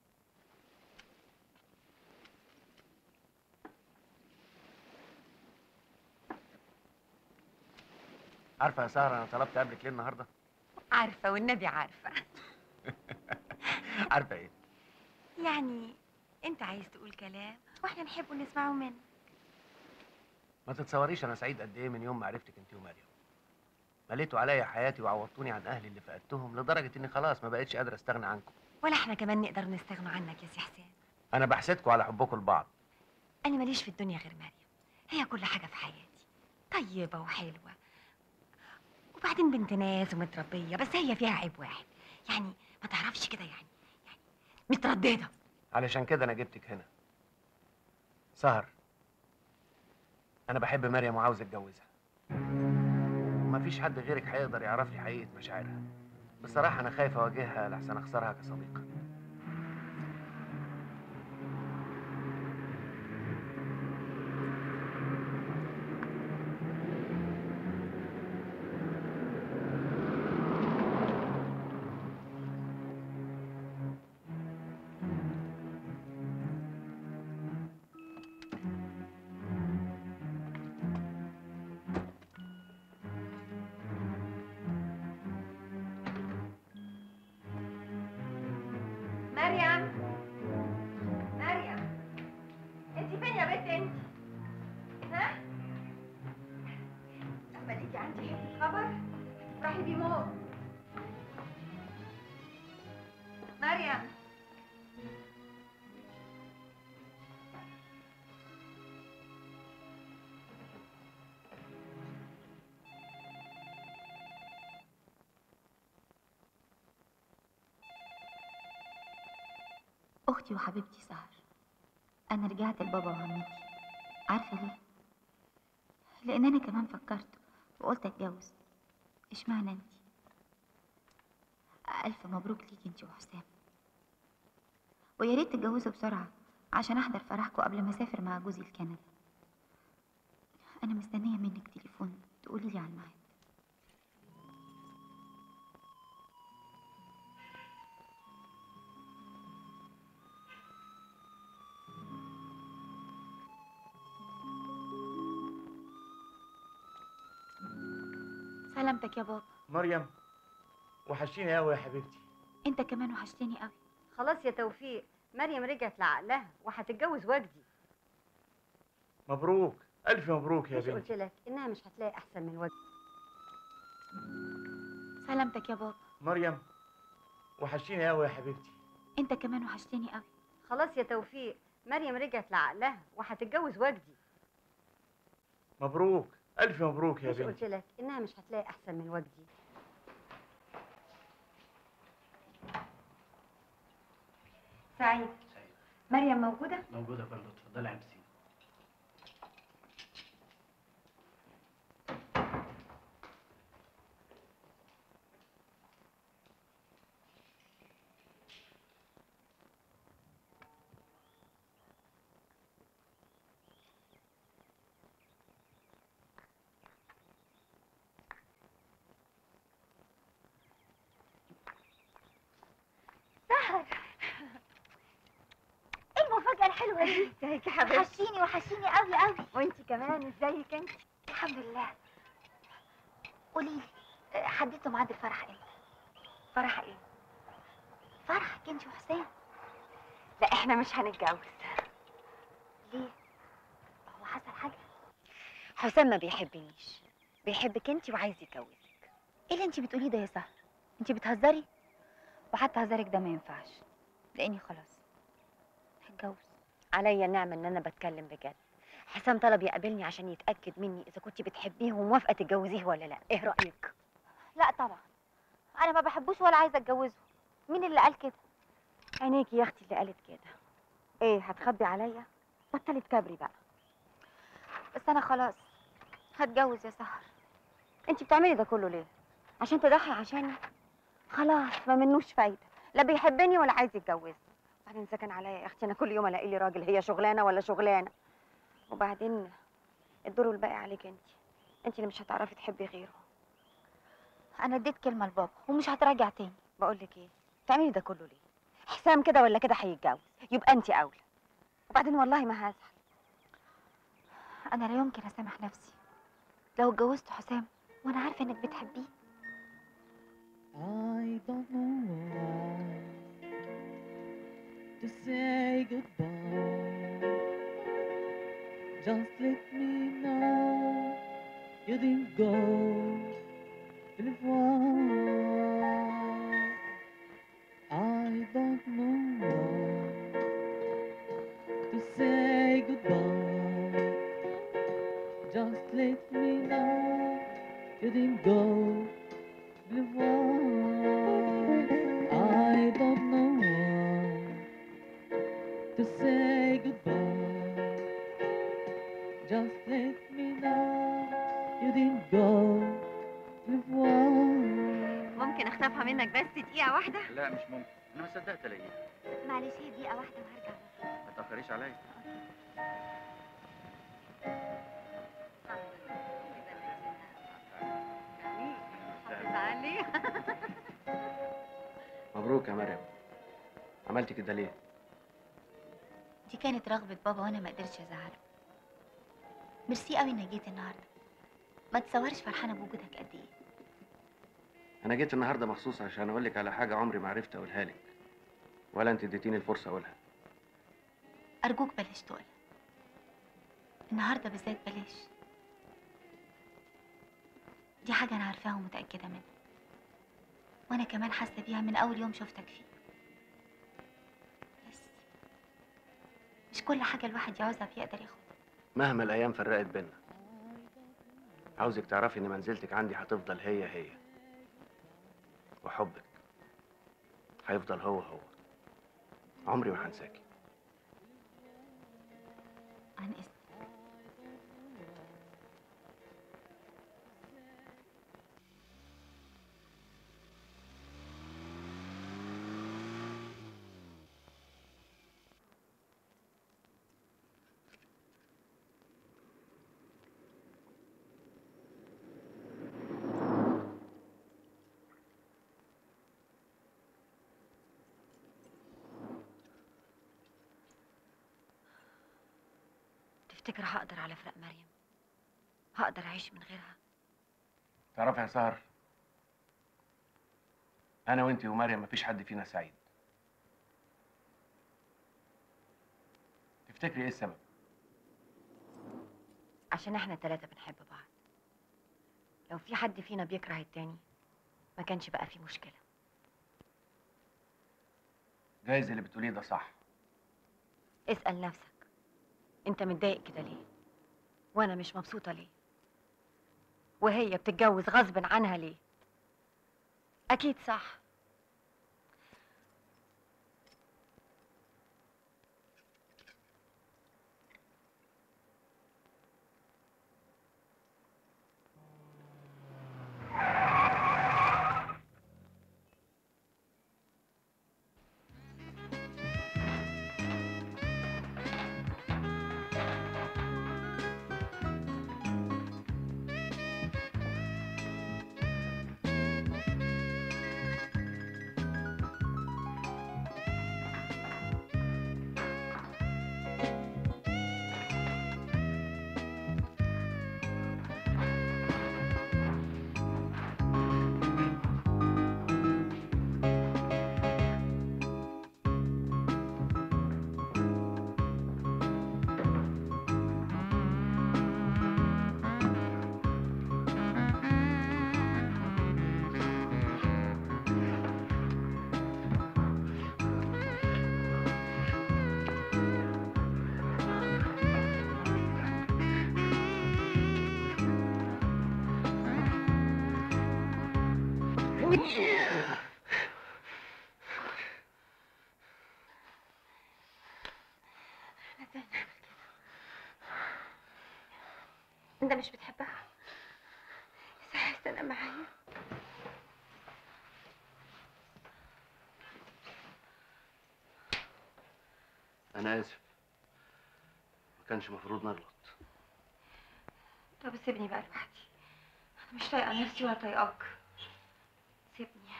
عارفه يا سهر انا طلبت اقابلك ليه النهارده عارفه والنبي عارفه عارفه ايه يعني انت عايز تقول كلام واحنا نحب نسمعه منك ما تتصوريش انا سعيد قد ايه من يوم ما عرفتك انت ومريم مليتوا عليا حياتي وعوضتوني عن اهلي اللي فقدتهم لدرجه اني خلاص ما بقتش قادر استغنى عنكم ولا احنا كمان نقدر نستغنى عنك يا سي حسين انا بحسدكم على حبكم لبعض انا ماليش في الدنيا غير مريم هي كل حاجه في حياتي طيبه وحلوه وبعدين بنت ناس ومتربيه بس هي فيها عيب واحد يعني ما تعرفش كده يعني يعني متردده علشان كده انا جبتك هنا سهر انا بحب مريم وعاوز اتجوزها ومفيش حد غيرك هيقدر يعرف لي حقيقه مشاعرها بصراحه انا خايف اواجهها لحسن اخسرها كصديقه مريم مريم انت فين يا بنت انت ها اما ليكي عندي حته خبر راحي بيموت مريم اختي وحبيبتي سهر انا رجعت لبابا وعمتي عارفه ليه لان انا كمان فكرت وقلت اتجوز اشمعنى انت الف مبروك ليكي انت وحسام ويا ريت تتجوزوا بسرعه عشان احضر فرحكم قبل ما اسافر مع جوزي لكندا انا مستنيه منك تليفون تقولي لي على الميعاد سلامتك يا بابا مريم وحشيني قوي يا حبيبتي انت كمان وحشتني قوي خلاص يا توفيق مريم رجعت لعقلها وهتتجوز وجدي مبروك الف مبروك يا مش قلت بنتي لك انها مش هتلاقي احسن من وجدي سلامتك يا بابا مريم وحشيني قوي يا حبيبتي انت كمان وحشتني قوي خلاص يا توفيق مريم رجعت لعقلها وهتتجوز وجدي مبروك الف مبروك يا مش بنتي قلت لك انها مش هتلاقي احسن من وجدي سعيد مريم موجوده موجوده برضه اتفضلي يا بسيم سهر ايه المفاجأة الحلوة دي؟ ازيك يا حبيبتي وحشيني وحشيني قوي قوي وانت كمان ازيك انت الحمد لله قولي لي حددتوا ميعاد الفرح امتى؟ فرح ايه فرحك انت وحسام لا احنا مش هنتجوز ليه؟ هو حصل حاجة؟ حسام ما بيحبنيش بيحبك انت وعايز يتجوزك ايه اللي انت بتقوليه ده يا سهر؟ انت بتهزري؟ وحتى هزارك ده ما ينفعش لاني خلاص هتجوز عليا النعمه ان انا بتكلم بجد حسام طلب يقابلني عشان يتاكد مني اذا كنت بتحبيه وموافقه تتجوزيه ولا لا ايه رايك لا طبعا انا ما بحبوش ولا عايزه اتجوزه مين اللي قال كده عينيكي يا اختي اللي قالت كده ايه هتخبي عليا بطلي تكبري بقى بس انا خلاص هتجوز يا سهر انت بتعملي ده كله ليه عشان تضحي عشاني خلاص ما منوش فايده لا بيحبني ولا عايز يتجوزني بعدين سكن عليا يا اختي انا كل يوم الاقي لي راجل هي شغلانه ولا شغلانه وبعدين الدور الباقي عليك انت انت اللي مش هتعرفي تحبي غيره انا اديت كلمه لبابا ومش هتراجع تاني بقول لك ايه بتعملي ده كله ليه حسام كده ولا كده هيتجوز يبقى انت اولى وبعدين والله ما هزعل انا لا يمكن اسامح نفسي لو اتجوزت حسام وانا عارفه انك بتحبيه I don't know why to say goodbye. Just let me know you didn't go. Believe why. I don't know why to say goodbye. Just let me know you didn't go. Believe why. I don't know why to say goodbye. Just let me know you didn't go. Believe why. ممكن اخطفها منك بس دقيقه واحده لا مش ممكن انا ما صدقت الاقيها معلش هي دقيقه واحده وهرجع ما تاخريش عليا مبروك يا مريم عملتي كده ليه دي كانت رغبه بابا وانا ما قدرتش ازعله ميرسي قوي انك جيت النهارده ما تصورش فرحانه بوجودك قد ايه انا جيت النهارده مخصوص عشان اقول لك على حاجه عمري ما عرفت اقولها لك ولا انت اديتيني الفرصه اقولها ارجوك بلاش تقول النهارده بالذات بلاش دي حاجه انا عارفاها ومتاكده منها وانا كمان حاسه بيها من اول يوم شفتك فيه بس مش كل حاجه الواحد يعوزها بيقدر ياخدها مهما الايام فرقت بينا عاوزك تعرفي ان منزلتك عندي هتفضل هي هي وحبك هيفضل هو هو عمري ما هنساكي عن اذنك تفتكر هقدر على فراق مريم هقدر اعيش من غيرها تعرفي يا سهر انا وانتي ومريم مفيش حد فينا سعيد تفتكري ايه السبب عشان احنا التلاتة بنحب بعض لو في حد فينا بيكره التاني ما كانش بقى في مشكلة جايز اللي بتقوليه ده صح اسأل نفسك انت متضايق كده ليه وانا مش مبسوطة ليه وهي بتتجوز غصب عنها ليه اكيد صح ازاي نعمل كده انت مش بتحبها ازاي عايز تنام معايا انا اسف ما كانش المفروض نغلط طب سيبني بقى لوحدي انا مش طايقه نفسي ولا طايقاك سيبني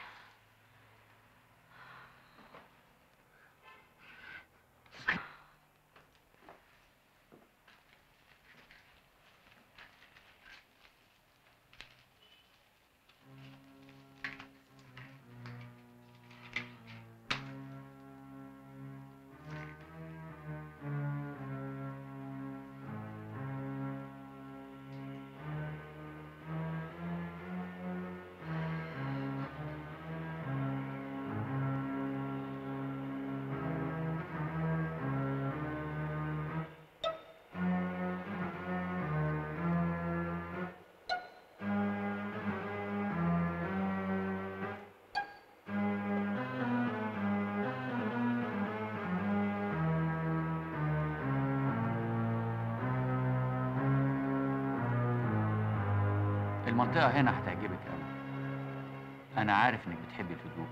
المنطقة هنا هتعجبك أوي أنا عارف إنك بتحبي الهدوء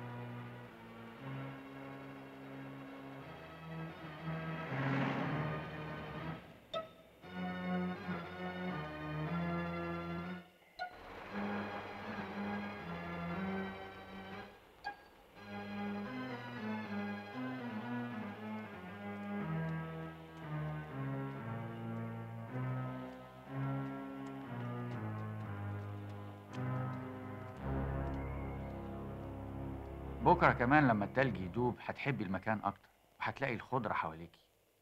بكرة كمان لما التلج يدوب هتحبي المكان أكتر وهتلاقي الخضرة حواليكي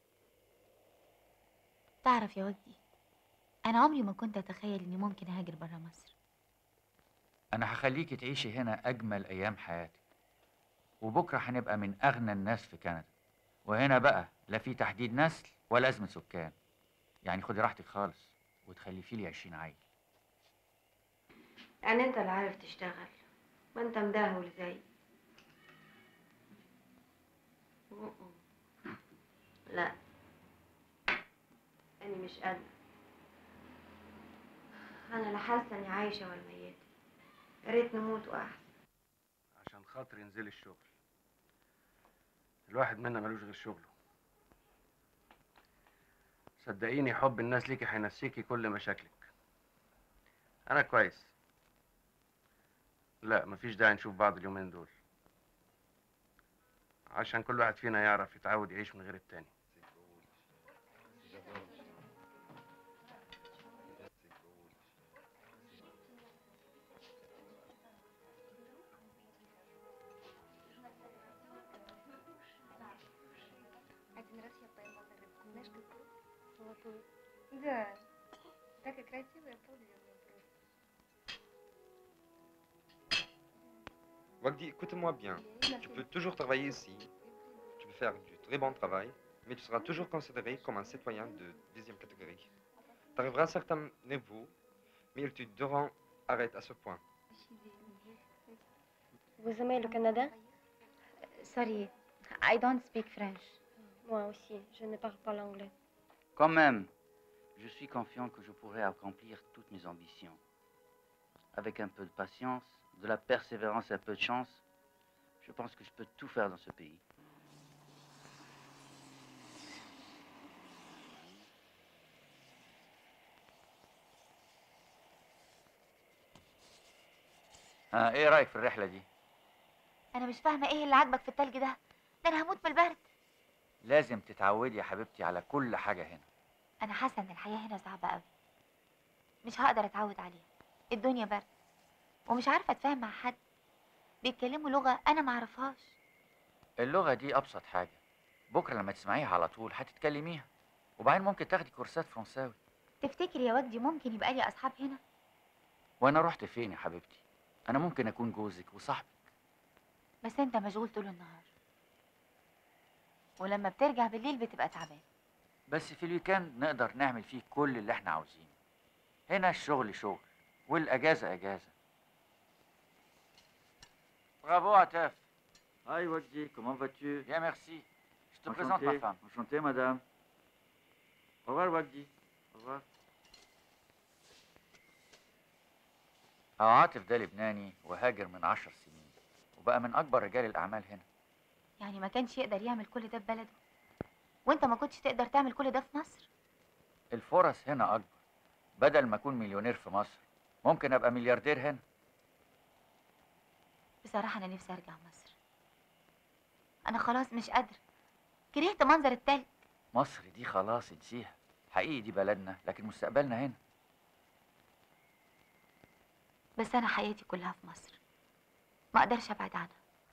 تعرف يا وجدي أنا عمري ما كنت أتخيل إني ممكن أهاجر برا مصر أنا هخليكي تعيشي هنا أجمل أيام حياتك وبكرة هنبقى من أغنى الناس في كندا وهنا بقى لا في تحديد نسل ولا أزمة سكان يعني خدي راحتك خالص وتخلفي لي 20 عيل يعني انت اللي عارف تشتغل ما انت مدهول زي لا أنا مش قادرة أنا لا حاسة إني عايشة ولا ميتة يا ريت نموت وأحسن عشان خاطر ينزل الشغل الواحد منا ملوش غير شغله صدقيني حب الناس ليكي هينسيكي كل مشاكلك انا كويس لا مفيش داعي نشوف بعض اليومين دول عشان كل واحد فينا يعرف يتعود يعيش من غير التاني Один раз я поймала рыбку. Знаешь, какую? Золотую. Да. Такая красивая, подлинная просто. Wagdi, écoute-moi bien. Tu peux toujours travailler ici. Tu peux faire du très bon travail, mais tu seras toujours considéré comme un citoyen de deuxième catégorie. Tu arriveras à un certain niveau, mais ils te diront arrête à ce point. Vous aimez le Canada Sorry, I don't speak French. Moi aussi, je ne parle pas l'anglais. Quand même, je suis confiant que je pourrai accomplir toutes mes ambitions. Avec un peu de patience, de la persévérance et un peu de chance, je pense que je peux tout faire dans ce pays. ها ايه رايك في الرحله دي أنا مش فاهمة إيه اللي عاجبك في التلج ده ده أنا هموت من البرد لازم تتعودي يا حبيبتي على كل حاجه هنا أنا حاسة إن الحياة هنا صعبة أوي مش هقدر أتعود عليها الدنيا برد ومش عارفة أتفاهم مع حد بيتكلموا لغة أنا معرفهاش اللغه دي ابسط حاجه بكره لما تسمعيها على طول هتتكلميها وبعدين ممكن تاخدي كورسات فرنساوي تفتكر يا وجدي ممكن يبقى لي أصحاب هنا وانا رحت فين يا حبيبتي انا ممكن اكون جوزك وصاحبك بس أنت مشغول طول النهار ولما بترجع بالليل بتبقى تعبان بس في الويكند نقدر نعمل فيه كل اللي احنا عاوزينه هنا الشغل شغل والاجازه اجازه Bravo, Atef. Hi, Wagdi, comment vas-tu Bien, merci. Je te présente ma Enchanté. femme. Enchanté, madame. Au revoir, Wagdi. Au revoir. أهو عاطف ده لبناني وهاجر من عشر سنين وبقى من أكبر رجال الأعمال هنا يعني ما كانش يقدر يعمل كل ده في بلده وانت ما كنتش تقدر تعمل كل ده في مصر الفرص هنا أكبر بدل ما أكون مليونير في مصر ممكن أبقى ملياردير هنا بصراحة أنا نفسي أرجع مصر أنا خلاص مش قادرة كرهت منظر التلج مصر دي خلاص نسيها حقيقي دي بلدنا لكن مستقبلنا هنا بس أنا حياتي كلها في مصر ما أقدرش أبعد عنها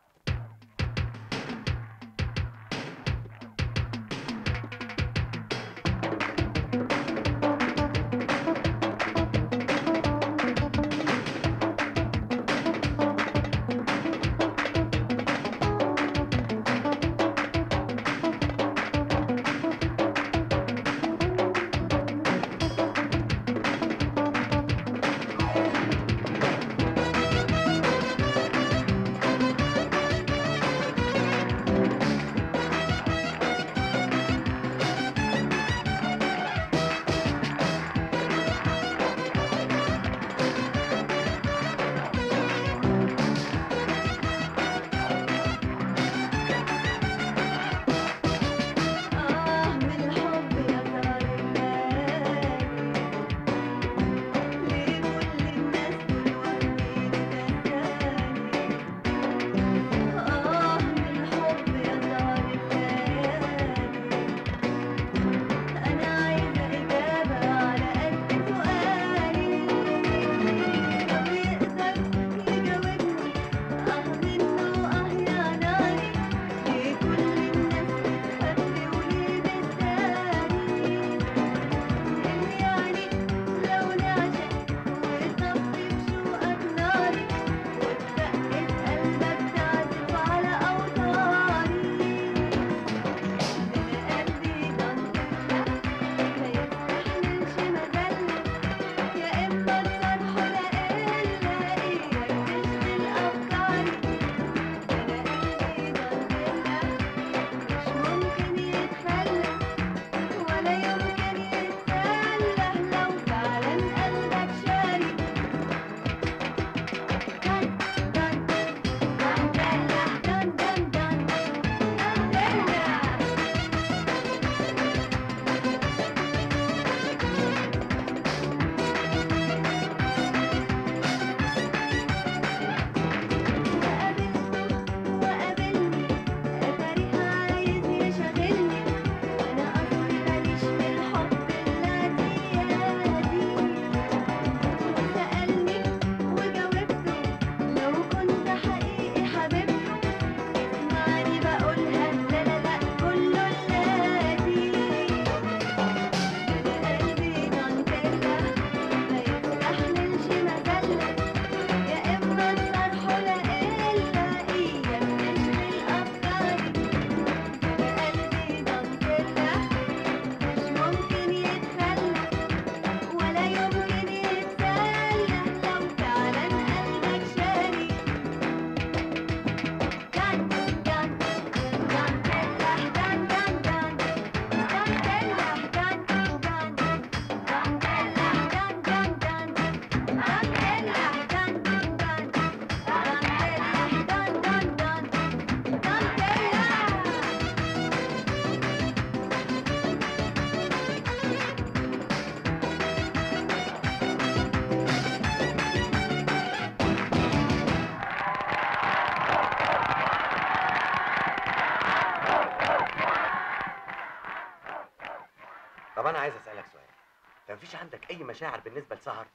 طب انا عايز اسالك سؤال انت مفيش عندك اي مشاعر بالنسبه لسهر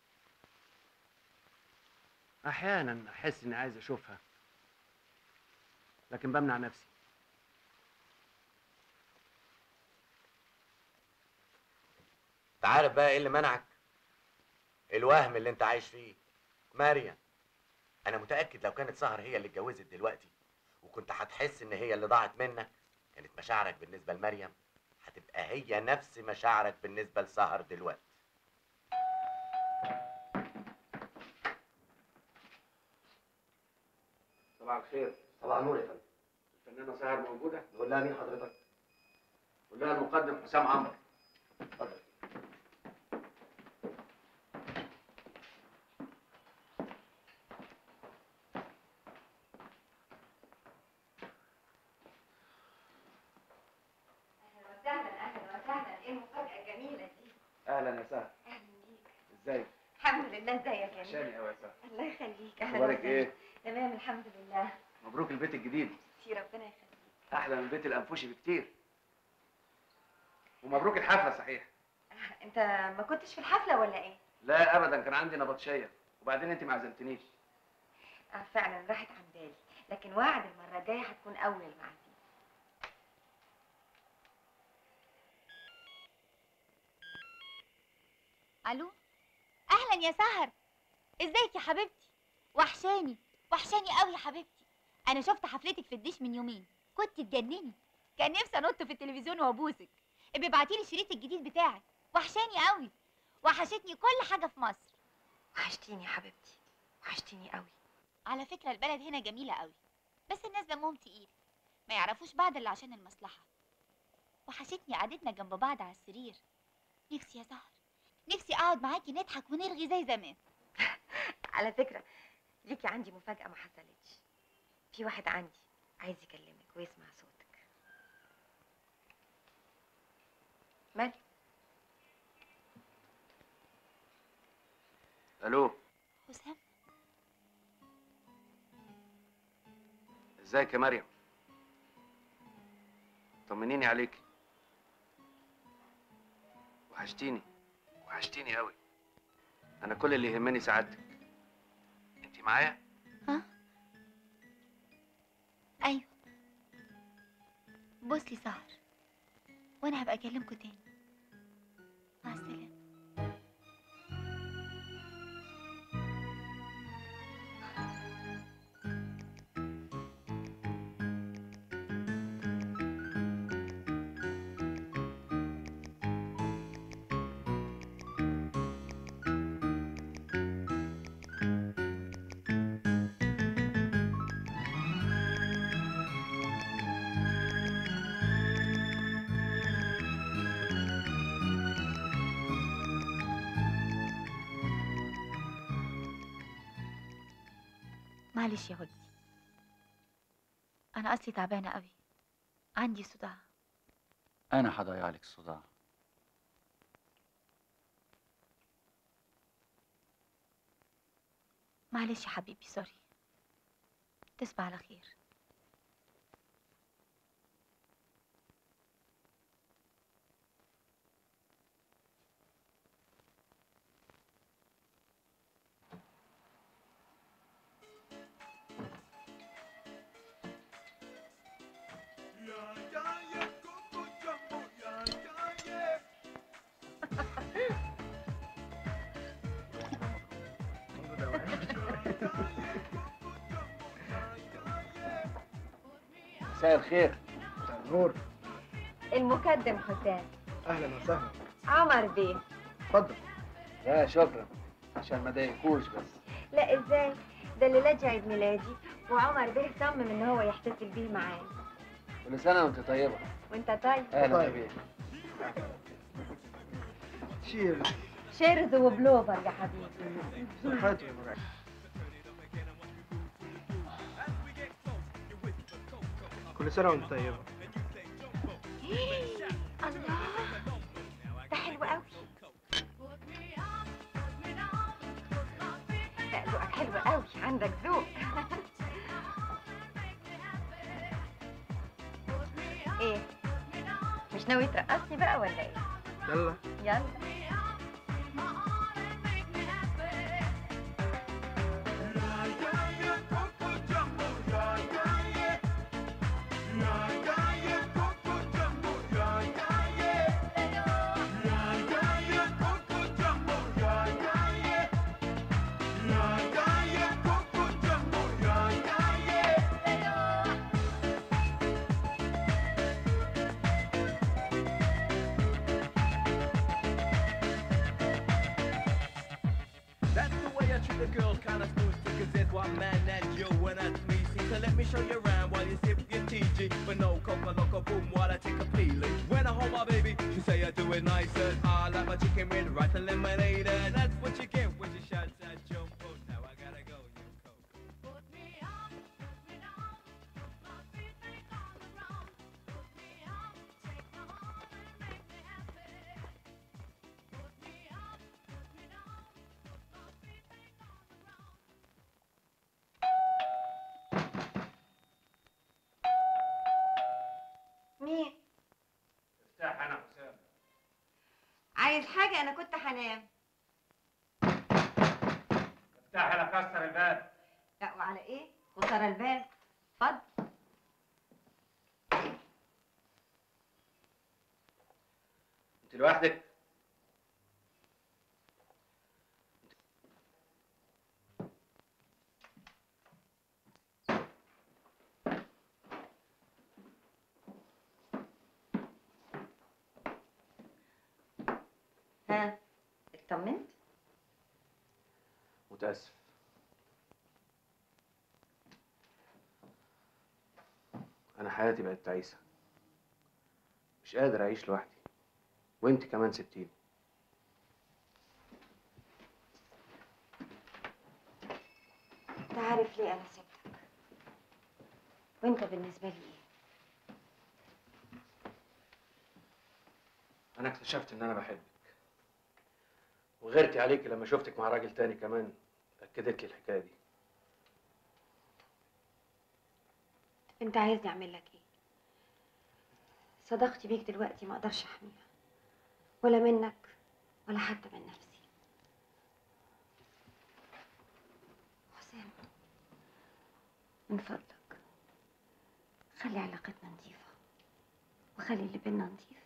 احيانا احس اني عايز اشوفها لكن بمنع نفسي انت عارف بقى ايه اللي منعك الوهم اللي انت عايش فيه مريم انا متاكد لو كانت سهر هي اللي اتجوزت دلوقتي وكنت هتحس ان هي اللي ضاعت منك كانت مشاعرك بالنسبه لمريم هتبقى هي نفس مشاعرك بالنسبه لسهر دلوقتي صباح الخير صباح النور يا فندم الفنانه سهر موجوده نقول لها مين حضرتك؟ قول لها المقدم حسام عمرو اتفضل وسهلا اهلا وسهلا ايه المفاجاه الجميله دي اهلا يا سهر اهلا بيك ازيك الحمد لله ازيك يا جميل عشاني قوي يا سهر الله يخليك اهلا اخبارك وسهلا. ايه تمام الحمد لله مبروك البيت الجديد في ربنا يخليك احلى من البيت الانفوشي بكتير ومبروك الحفله صحيح انت ما كنتش في الحفله ولا ايه لا ابدا كان عندي نبطشيه وبعدين انت ما عزمتنيش اه فعلا راحت عن بالي لكن وعد المره الجايه هتكون اول المعازيم الو اهلا يا سهر ازيك يا حبيبتي وحشاني وحشاني قوي يا حبيبتي انا شفت حفلتك في الديش من يومين كنت تجنني كان نفسي انط في التلفزيون وابوسك ابعتي لي الشريط الجديد بتاعك وحشاني قوي وحشتني كل حاجه في مصر وحشتيني يا حبيبتي وحشتيني قوي على فكره البلد هنا جميله قوي بس الناس دمهم تقيل ما يعرفوش بعض الا عشان المصلحه وحشتني قعدتنا جنب بعض على السرير نفسي يا سهر نفسي اقعد معاكي نضحك ونرغي زي زمان على فكره ليكي عندي مفاجاه ما حصلتش في واحد عندي عايز يكلمك ويسمع صوتك مال الو حسام ازيك يا مريم طمنيني عليك وحشتيني وحشتيني قوي انا كل اللي يهمني سعادتك انت معايا ايوه بص لي سهر وانا هبقى اكلمكوا تاني مع السلامه معلش يا ولدي انا اصلي تعبانه قوي عندي صداع انا هضيع لك الصداع معلش يا حبيبي سوري تصبح على خير مساء الخير مساء النور المقدم حسام اهلا وسهلا عمر بيه اتفضل لا شكرا عشان ما ضايقكوش بس لا ازاي ده الليلة عيد ميلادي وعمر بيه صمم ان هو يحتفل بيه معانا كل سنه وانت طيبه وانت طيب اهلا يا بيه شير شيرز وبلوفر يا حبيبي صحتي يا مرعي كل سنة وانت طيبة الله ده حلو قوي لا ذوقك حلو قوي عندك ذوق ايه مش ناوي ترقصني بقى ولا ايه يلا يلا That's the way I treat a girl, kinda smooth, cause there's one man and you, and that's me, see So let me show you around while you sip your TG. But no coca loco boom while I take completely. When I hold my baby, she say I do it nicer. I like my chicken with rice and lemonade. And that's what you get when you shout that jump. Oh, now I gotta go. مين افتح انا حسام عايز حاجه انا كنت هنام افتح انا كسر الباب لا وعلى ايه خسر الباب اتفضل انت لوحدك ها اطمنت متاسف انا حياتي بقت تعيسه مش قادر اعيش لوحدي وانت كمان سبتيني انت عارف ليه انا سبتك وانت بالنسبه لي ايه انا اكتشفت ان انا بحبك وغيرتي عليكي لما شفتك مع راجل تاني كمان اكدت لي الحكايه دي انت عايزني اعمل لك ايه صداقتي بيك دلوقتي ما اقدرش احميها ولا منك ولا حتى من نفسي حسام من فضلك خلي علاقتنا نظيفة وخلي اللي بينا نظيف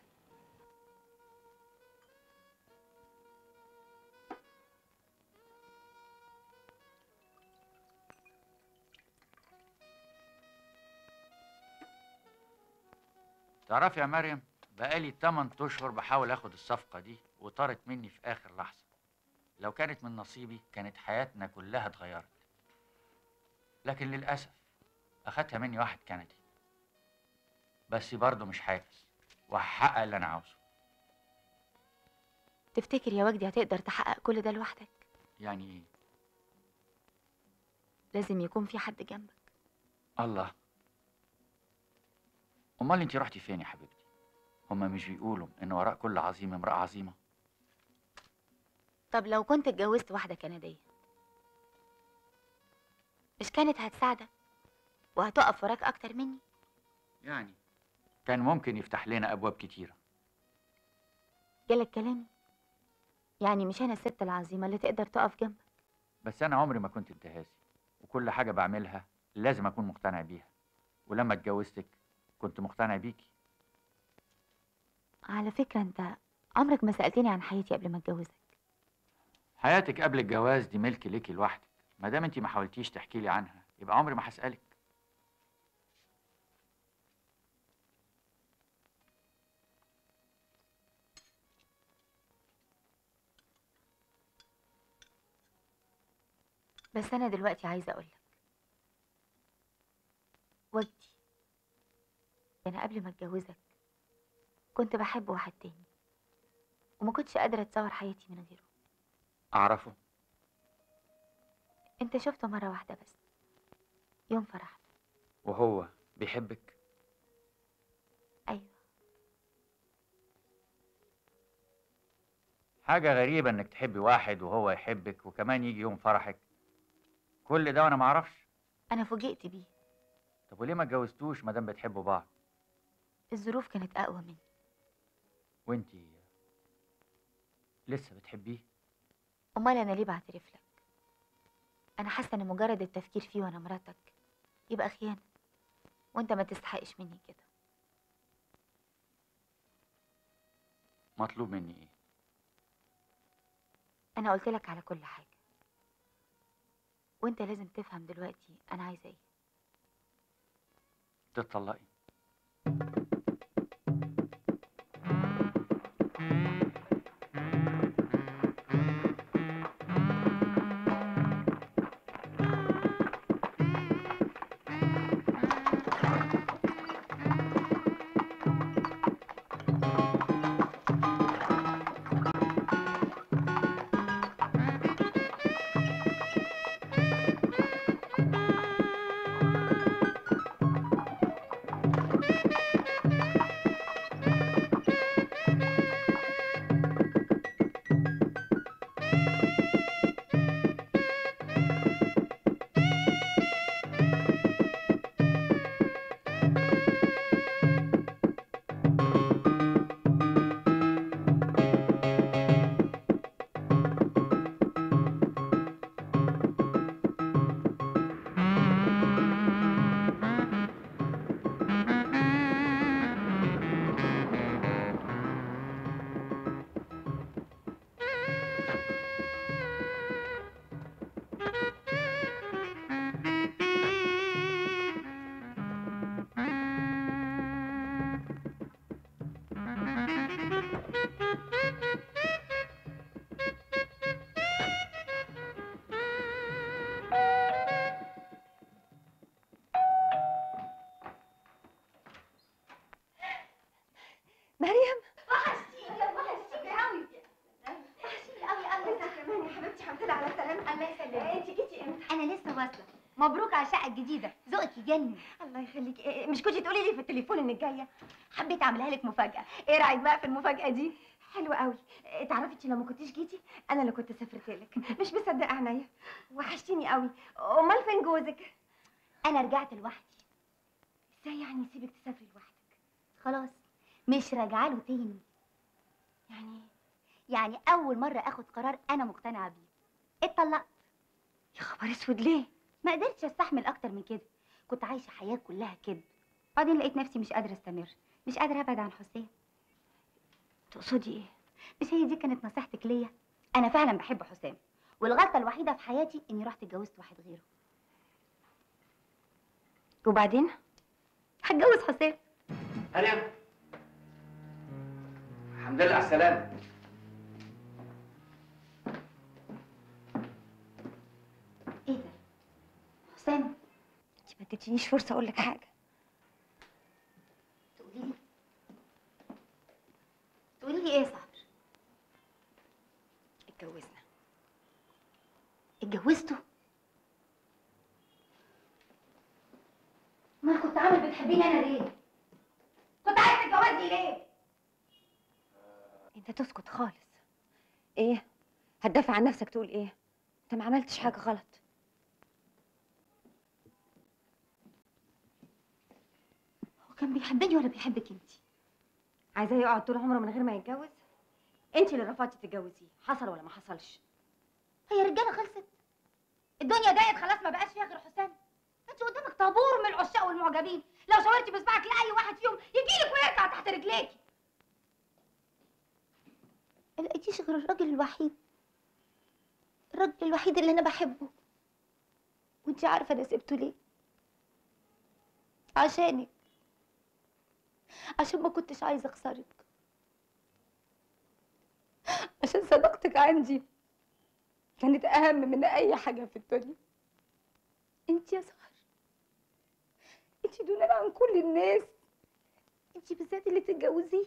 تعرفي يا مريم بقالي 8 اشهر بحاول اخد الصفقه دي وطارت مني في اخر لحظه لو كانت من نصيبي كانت حياتنا كلها اتغيرت لكن للاسف اخدها مني واحد كندي بس برضه مش حافز وهحقق اللي انا عاوزه تفتكر يا وجدي هتقدر تحقق كل ده لوحدك يعني ايه لازم يكون في حد جنبك الله امال انت رحتي فين يا حبيبتي هما مش بيقولوا ان وراء كل عظيم امراه عظيمه طب لو كنت اتجوزت واحدة كندية مش كانت هتساعدك وهتقف وراك أكتر مني يعني كان ممكن يفتح لنا ابواب كتيره جالك كلامي يعني مش أنا الست العظيمة اللي تقدر تقف جنبك بس انا عمري ما كنت انتهازي وكل حاجه بعملها لازم اكون مقتنع بيها ولما اتجوزتك كنت مقتنع بيكي على فكرة أنت عمرك ما سألتني عن حياتي قبل ما أتجوزك حياتك قبل الجواز دي ملك ليكي لوحدك ما دام انت ما حاولتيش تحكي لي عنها يبقى عمري ما هسالك بس أنا دلوقتي عايزة أقولك وجدي أنا قبل ما أتجوزك كنت بحب واحد تاني وما كنتش قادرة أتصور حياتي من غيره اعرفه أنت شفته مرة واحدة بس يوم فرحنا وهو بيحبك أيوة حاجه غريبه انك تحبي واحد وهو يحبك وكمان يجي يوم فرحك كل ده وانا ما اعرفش أنا فوجئت بيه طب وليه ما اتجوزتوش ما دام بتحبوا بعض الظروف كانت أقوى مني وانتي لسه بتحبيه أمال أنا ليه بعترف لك أنا حاسة إن مجرد التفكير فيه وأنا مراتك يبقى خيانة وأنت ما تستحقش مني كده مطلوب مني ايه أنا قلت لك على كل حاجة وأنت لازم تفهم دلوقتي أنا عايزة إيه تتطلقي حبيبتي الحمد لله على السلامة الله يسلمك انت جيتي امتى؟ انا لسه واصله مبروك على الشقه الجديده ذوقك يجنن الله يخليك إيه، مش كنتي تقولي لي في التليفون انك جايه حبيت اعملها لك مفاجاه ايه رايك بقى في المفاجاه دي حلوه قوي إيه، تعرفي انت لو ما كنتيش جيتي انا اللي كنت سافرت لك مش مصدقه عينيا وحشتيني قوي امال فين جوزك انا رجعت لوحدي ازاي يعني يسيبك تسافري لوحدك خلاص مش راجعه له تاني يعني يعني اول مره اخد قرار انا مقتنعه بيه اتطلقت يا خبر اسود ليه ما قدرتش استحمل اكتر من كده كنت عايشه حياه كلها كذب بعدين لقيت نفسي مش قادره استمر مش قادره ابعد عن حسين تقصدي ايه مش هي دي كانت نصيحتك ليا انا فعلا بحب حسام والغلطه الوحيده في حياتي اني رحت اتجوزت واحد غيره وبعدين هتجوز حسام مريم الحمد لله على السلامة ايه ده حسام انت ما اديتينيش فرصه اقول لك حاجه تقولي لي تقولي لي ايه يا صاحبي اتجوزنا اتجوزتوا ما كنت عامل بتحبيني انا ليه كنت عايز تتجوزني ليه انت تسكت خالص ايه هتدافع عن نفسك تقول ايه انت ما عملتش حاجه غلط هو كان بيحبني ولا بيحبك انت عايزاه يقعد طول عمره من غير ما يتجوز انت اللي رفضتي تتجوزيه حصل ولا ما حصلش هي رجاله خلصت الدنيا ضاقت خلاص ما بقاش فيها غير حسام انت قدامك طابور من العشاق والمعجبين لو شاورتي بصبعك لاي واحد فيهم يجيلك ويرجع تحت رجليكي ما لقيتيش غير الراجل الوحيد الراجل الوحيد اللي انا بحبه وانت عارفه انا سبته ليه عشانك عشان ما كنتش عايزه اخسرك عشان صداقتك عندي كانت اهم من اي حاجه في الدنيا انت يا سهر انت دونا عن كل الناس انت بالذات اللي تتجوزيه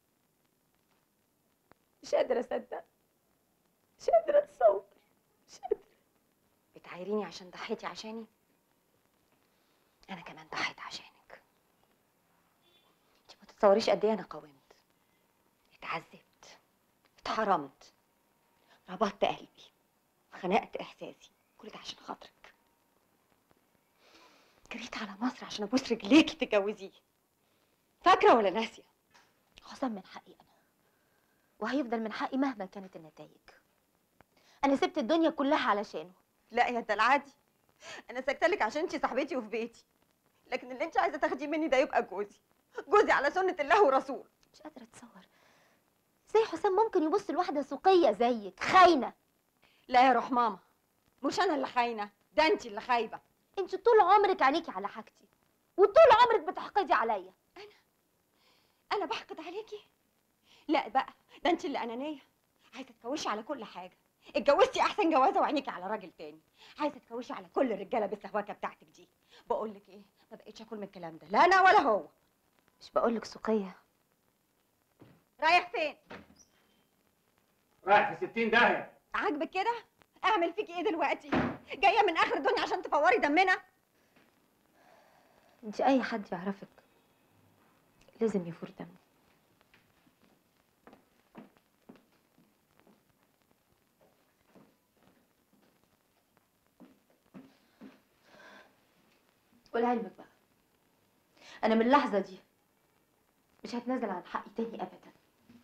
مش قادره اصدق مش قادره اتصور مش قادره بتعايريني عشان ضحيتي عشاني انا كمان ضحيت عشانك انت ما تتصوريش قد ايه انا قاومت اتعذبت اتحرمت ربطت قلبي خنقت احساسي كل ده عشان خاطرك جريت على مصر عشان ابوس رجليكي تتجوزيه فاكره ولا ناسيه حسام من حقي انا وهيفضل من حقي مهما كانت النتائج انا سبت الدنيا كلها علشانه لا يا ده العادي انا ساكته لك عشان انت صاحبتي وفي بيتي لكن اللي انت عايزه تاخديه مني ده يبقى جوزي جوزي على سنه الله ورسوله مش قادره اتصور ازاي حسام ممكن يبص لواحده سوقيه زيك خاينه لا يا روح ماما مش انا اللي خاينه ده انت اللي خايبه انت طول عمرك عينيكي على حاجتي وطول عمرك بتحقدي عليا انا بحقد عليكي لا بقى ده انت اللي انانيه عايزه تكوشي على كل حاجه اتجوزتي احسن جوازه وعينيكي على راجل تاني عايزه تكوشي على كل الرجاله بالسهواكه بتاعتك دي بقول لك ايه ما بقتش اكل من الكلام ده لا انا ولا هو مش بقول لك سوقيه رايح فين رايح في 60 داهية عاجبك كده اعمل فيكي ايه دلوقتي جايه من اخر الدنيا عشان تفوري دمنا انت اي حد يعرفك لازم يفور دمه ولعلمك بقى انا من اللحظه دي مش هتنازل عن حقي تاني ابدا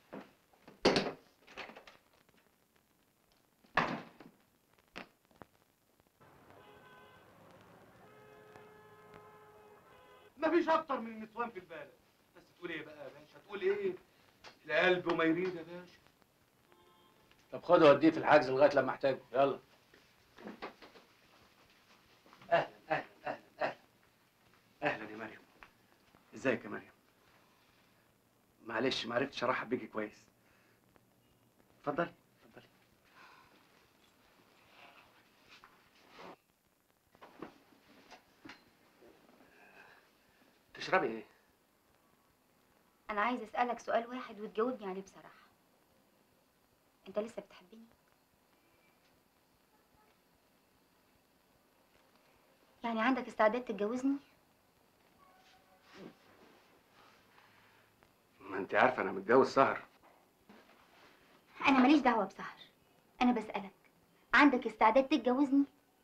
مفيش اكتر من النسوان في البلد بس تقول ايه بقى يا باشا تقول ايه القلب وما يريد يا باشا طب خده وديه في الحجز لغاية لما احتاجه يلا اهلا اهلا اهلا اهلا اهلا يا مريم ازيك يا مريم معلش ما عرفتش ارحب بيكي كويس اتفضلي اتفضلي تشربي ايه انا عايز اسالك سؤال واحد وتجاوبني عليه بصراحه انت لسه بتحبني يعني عندك استعداد تتجوزني ما انت عارفه انا متجوز سهر انا ماليش دعوه بسهر انا بسالك عندك استعداد تتجوزني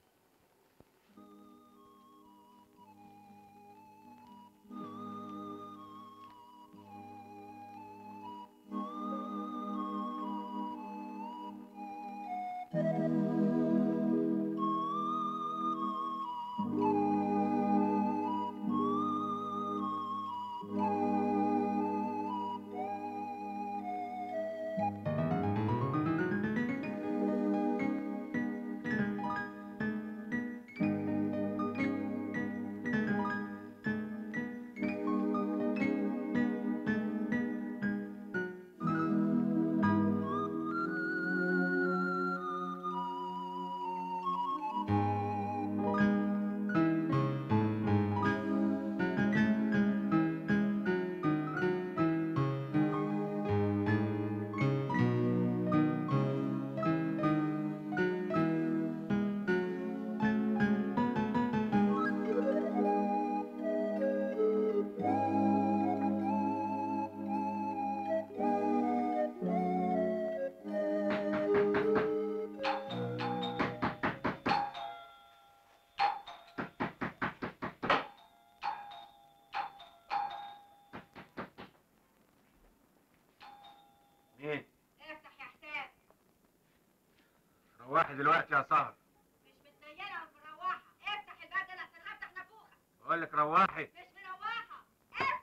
مين؟ افتح يا حساب روحي دلوقتي يا سهر مش متنيله ومروحه افتح الباب ده لحسن هفتح نافوخه بقول لك روحي مش مروحه افتح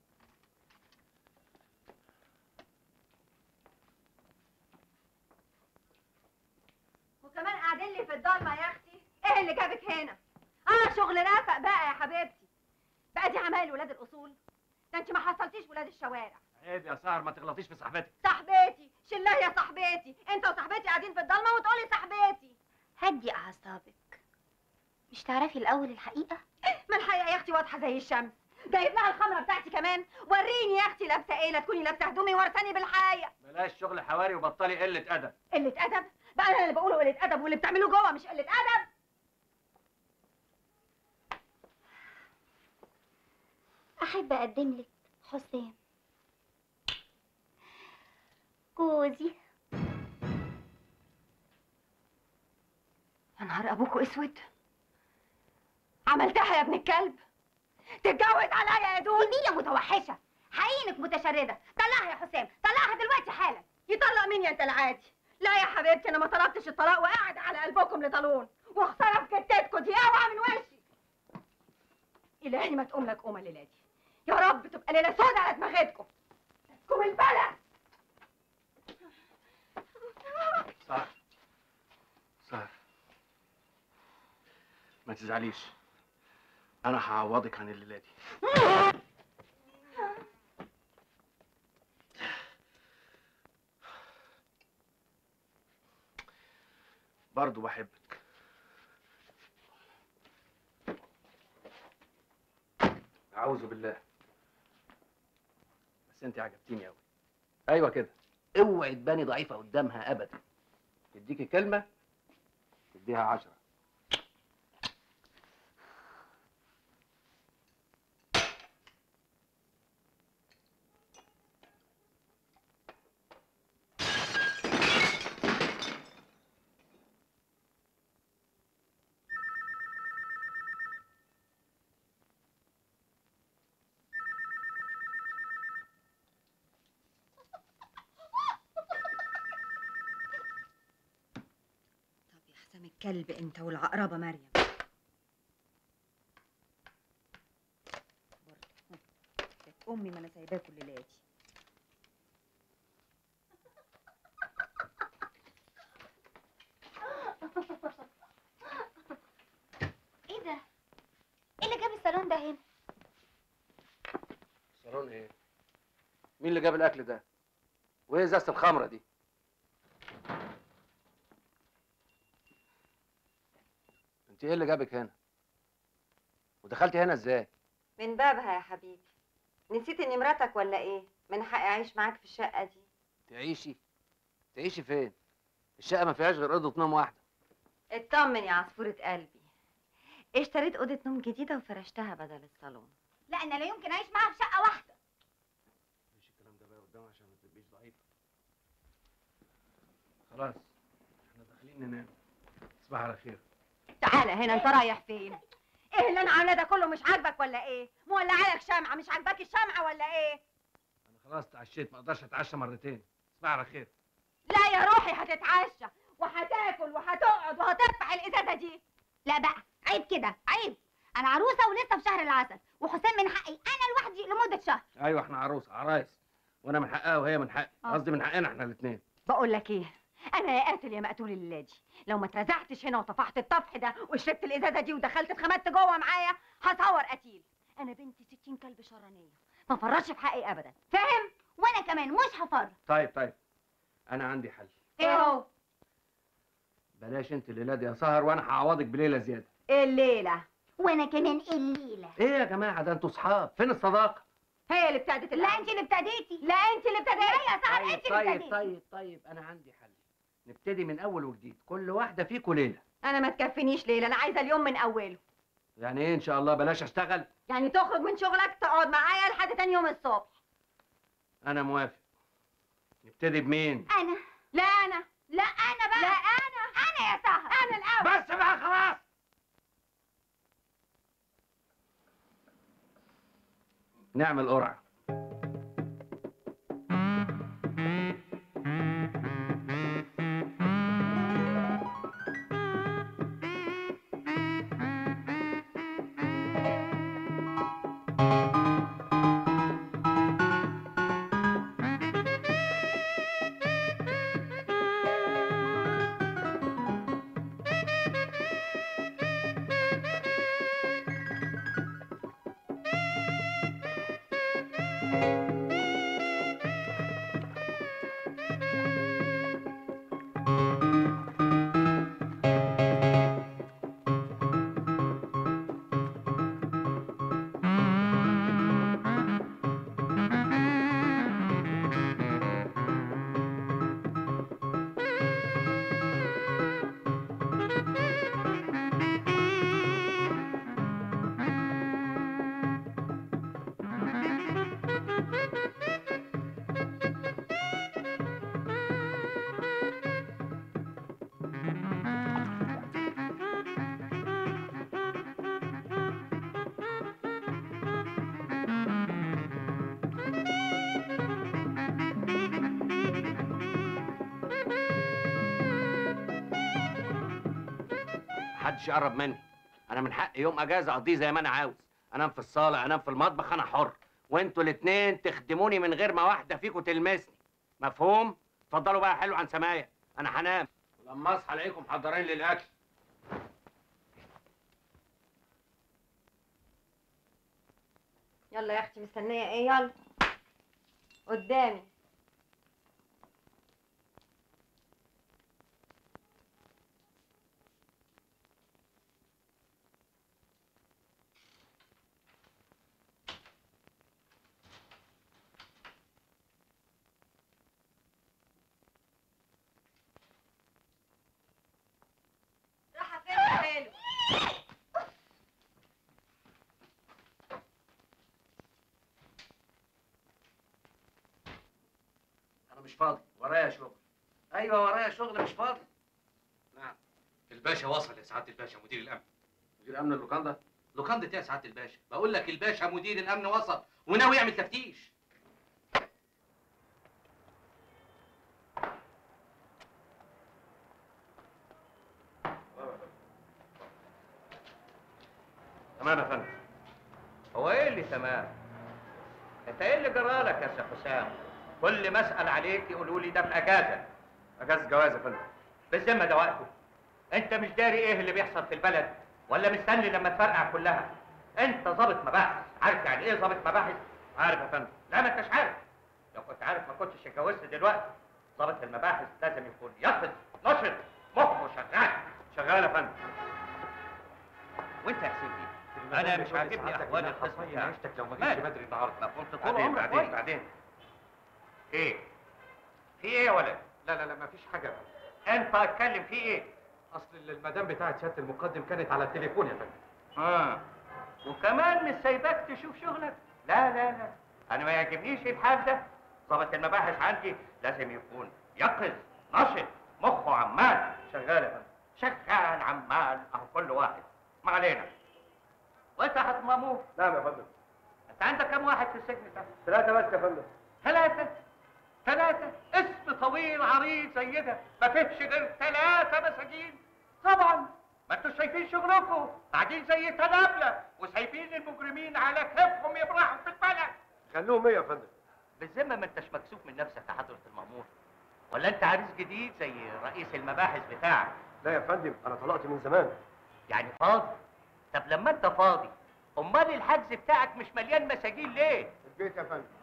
وكمان قاعدين لي في الضلمه يا اختي ايه اللي جابك هنا اه شغل رافق بقى يا حبيبتي بقى دي عمايل ولاد الاصول ده انت ما حصلتيش ولاد الشوارع عيب يا سهر ما تغلطيش في صاحبتك صاحبتي شلها يا صاحبتي انت وصاحبتي قاعدين في الضلمه وتقولي صاحبتي هدي اعصابك مش تعرفي الاول الحقيقه ما الحقيقه يا اختي واضحه زي الشمس جايب لها الخمره بتاعتي كمان وريني يا اختي لابسه ايه لا تكوني لابسه هدومي ورثاني بالحقيقه بلاش شغل حواري وبطلي قلة أدب قله ادب بقى انا اللي بقوله قله ادب واللي بتعمله جوه مش قله ادب احب اقدم لك حسام جوزي يا نهار ابوكوا اسود عملتها يا ابن الكلب تتجوز عليا يا دول دي يا متوحشه حقيقي انك متشرده طلعها يا حسام طلعها دلوقتي حالا يطلق مين يا انت العادي لا يا حبيبتي انا ما طلبتش الطلاق وقاعد على قلبكم لطالون وخساره في كتتكم دي اوعى من وشي الهي ما تقوم لك قومه الليله دي يا رب تبقى ليله سودة على دماغتكم كم البلد سهر سهر ما تزعليش انا هعوضك عن الليله دي برضه بحبك اعوذ بالله بس انت عجبتيني قوي ايوه كده اوعي تباني ضعيفه قدامها ابدا تديكي كلمه تديها عشرة طب يا حسام الكلب انت والعقربه مريم برضه كانت امي ما انا سايباكوا الليله دي ايه ده ايه اللي جاب الصالون ده هنا صالون ايه مين اللي جاب الاكل ده وايه ازازه الخمره دي انت ايه اللي جابك هنا ودخلتي هنا ازاي من بابها يا حبيبي نسيت اني مراتك ولا ايه من حقي اعيش معاك في الشقه دي تعيشي تعيشي فين الشقه ما فيهاش غير اوضه نوم واحده اطمن يا عصفورة قلبي اشتريت اوضه نوم جديده وفرشتها بدل الصالون لا انا لا يمكن اعيش معاها في شقه واحده مش الكلام ده بقى قدام عشان ما تبقيش ضعيفه خلاص احنا داخلين ننام تصبح على خير تعالى هنا انت رايح فين ايه اللي انا عامله ده كله مش عاجبك ولا ايه مولعه لك شمعه مش عاجباك الشمعه ولا ايه انا خلاص اتعشيت ما اقدرش اتعشى مرتين تصبح على خير لا يا روحي هتتعشى وهتاكل وهتقعد وهترفع الازازه دي لا بقى عيب كده عيب انا عروسه ولسه في شهر العسل وحسام من حقي انا لوحدي لمده شهر ايوه احنا عروس عرايس وانا من حقها وهي من حقي آه. قصدي من حقنا احنا الاثنين بقول لك ايه انا يا قاتل يا مقتول الليله دي لو ما اترزعتش هنا وطفحت الطفح ده وشربت الازازه دي ودخلت اتخمدت جوه معايا هصور قتيل انا بنت ستين كلب شرانيه ما فرطش في حقي ابدا فاهم وانا كمان مش هفرط طيب طيب انا عندي حل ايه هو بلاش انت الليله دي يا سهر وانا هعوضك بليله زياده الليله وانا كمان الليله ايه يا جماعه ده انتوا صحاب فين الصداقه هي اللي ابتدت لا انت اللي ابتديتي لا انت اللي ابتديتي لا يا سهر طيب انت اللي طيب ابتديتي طيب طيب انا عندي حل نبتدي من اول وجديد كل واحده فيكم ليله انا ما تكفينيش ليله انا عايزه اليوم من اوله يعني ايه ان شاء الله بلاش اشتغل يعني تخرج من شغلك تقعد معايا لحد تاني يوم الصبح انا موافق نبتدي بمين انا لا انا لا انا بقى لا انا انا يا سهر انا الاول بس بقى خلاص نعمل قرعه محدش يقرب مني انا من حقي يوم اجازه اقضيه زي ما انا عاوز انام في الصاله انام في المطبخ انا حر وانتوا الاتنين تخدموني من غير ما واحده فيكم تلمسني مفهوم اتفضلوا بقى حلو عن سمايه انا هنام ولما اصحى الاقيكم محضرين لي الاكل يلا يا اختي مستنيه ايه يلا قدامي رايحه فين يا حلو انا مش فاضي ورايا شغل ايوه ورايا شغل مش فاضي نعم الباشا وصل يا سعاده الباشا مدير الامن مدير امن اللوكاندا لوكاندا يا سعاده الباشا بقول لك الباشا مدير الامن وصل وناوي يعمل تفتيش تمام يا فندم هو ايه اللي تمام انت ايه اللي جرالك يا شيخ حسام كل ما اسال عليك يقولوا لي ده في اجازه اجازه جواز يا فندم بالذمه ده وقته انت مش داري ايه اللي بيحصل في البلد ولا مستني لما تفرقع كلها انت ضابط مباحث عارف يعني ايه ضابط مباحث عارف يا فندم لا ما انتش عارف لو كنت عارف ما كنتش اتجوزت دلوقتي ضابط المباحث لازم يكون يقظ نشط مخه شغال شغال يا فندم وانت يا سيدي انا مش عاجبني احوال القسم بتاعك. عشتك لو ما مالك؟ جيتش بدري النهارده ما كنت طول بعدين عمرك بعدين كويس. بعدين ايه في ايه يا ولد لا لا لا ما فيش حاجه انت اتكلم في ايه اصل المدام بتاعت سياده المقدم كانت على التليفون يا فندم اه وكمان مش سايباك تشوف شغلك لا لا لا انا ما يعجبنيش الحال ده ضابط المباحث عندي لازم يكون يقظ نشط مخه عمال شغال يا فندم شغال عمال اهو كل واحد ما علينا وانت هتماموه نعم يا فندم انت عندك كم واحد في السجن ده ثلاثة بس يا فندم ثلاثة ثلاثة اسم طويل عريض زي ده ما فيهش غير ثلاثة مساجين طبعا ما انتوا شايفين شغلكم قاعدين زي تنابلة وسايبين المجرمين على كيفهم يبرحوا في البلد خلوهم ايه يا فندم بالذمة ما انتش مكسوف من نفسك يا حضرة المأمور ولا انت عريس جديد زي رئيس المباحث بتاعك لا يا فندم انا طلقت من زمان يعني فاضي طب لما انت فاضي امال الحجز بتاعك مش مليان مساجين ليه البيت يا فندم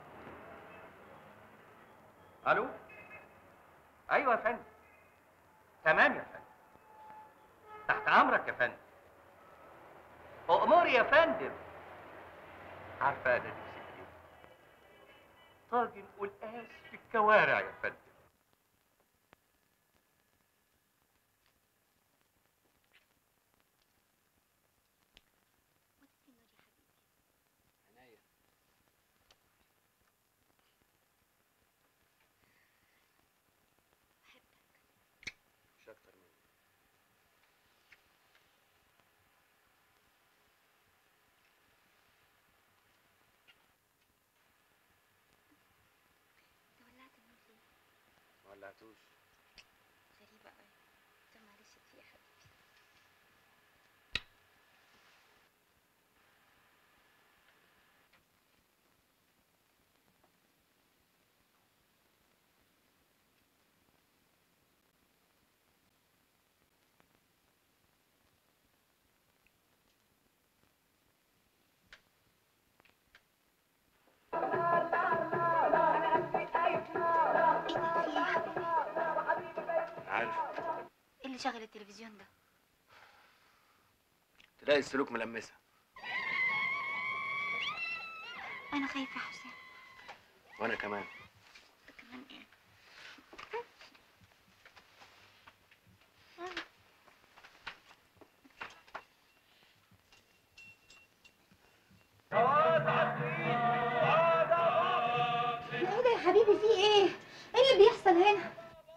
الو ايوه يا فندم تمام يا فندم تحت امرك يا فندم اموري يا فندم عارفه انا نفسي في ايه طاجن قلقاس في الكوارع يا فندم مش اكتر مني انت ولعت النور ليه؟ ما ولعتوش غريبة قوي طب معلش دي يا حبيبي عارف ايه اللي شغل التلفزيون ده؟ تلاقي السلوك ملمسها انا خايفة يا حسام وانا كمان كمان ايه؟ ايه ده يا حبيبي في ايه؟ ايه اللي بيحصل هنا؟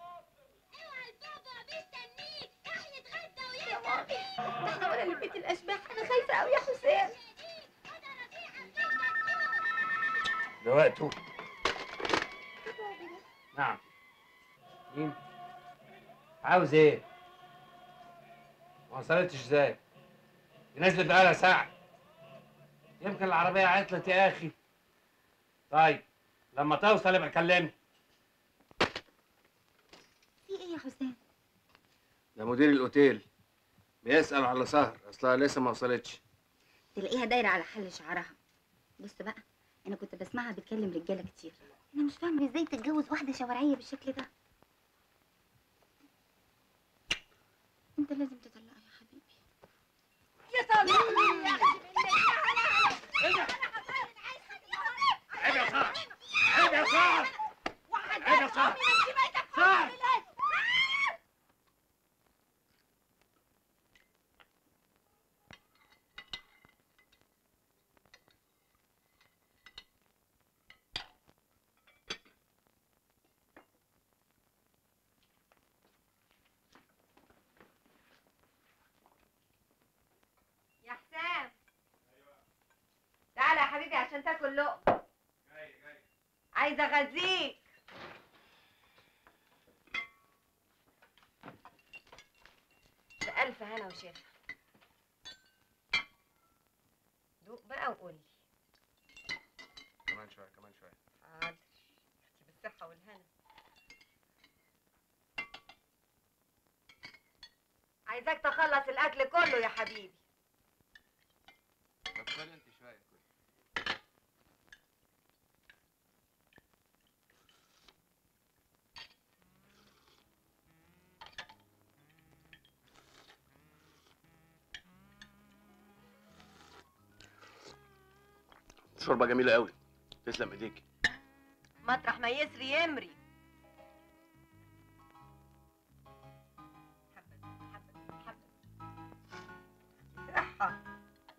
يا مامي احنا ولا اللي بيت الاشباح انا خايفه قوي يا حسام ده وقته نعم مين عاوز ايه ما وصلتش ازاي دي نزلت بقالها ساعه يمكن العربيه عطلت يا اخي طيب لما توصل يبقى كلمني في ايه يا حسام؟ ده مدير الاوتيل بيسأل على سهر اصلها لسه ما وصلتش تلاقيها دايره على حل شعرها بص بقى انا كنت بسمعها بتكلم رجاله كتير انا مش فاهمه ازاي تتجوز واحده شوارعيه بالشكل ده انت لازم تطلقها يا حبيبي يا صبري عيب يا سهر عيب يا سهر عيب يا سهر سهر يا حسام تعالى يا حبيبي عشان تاكل لقمة عايزة اغذيك بألف هنا وشفا دوق بقى وقولي كمان شويه كمان شويه حاضر بالصحة والهنا عايزاك تخلص الأكل كله يا حبيبي طب كل انت شويه كل شوربه جميله قوي تسلم ايديك مطرح ما يسري يمري صحة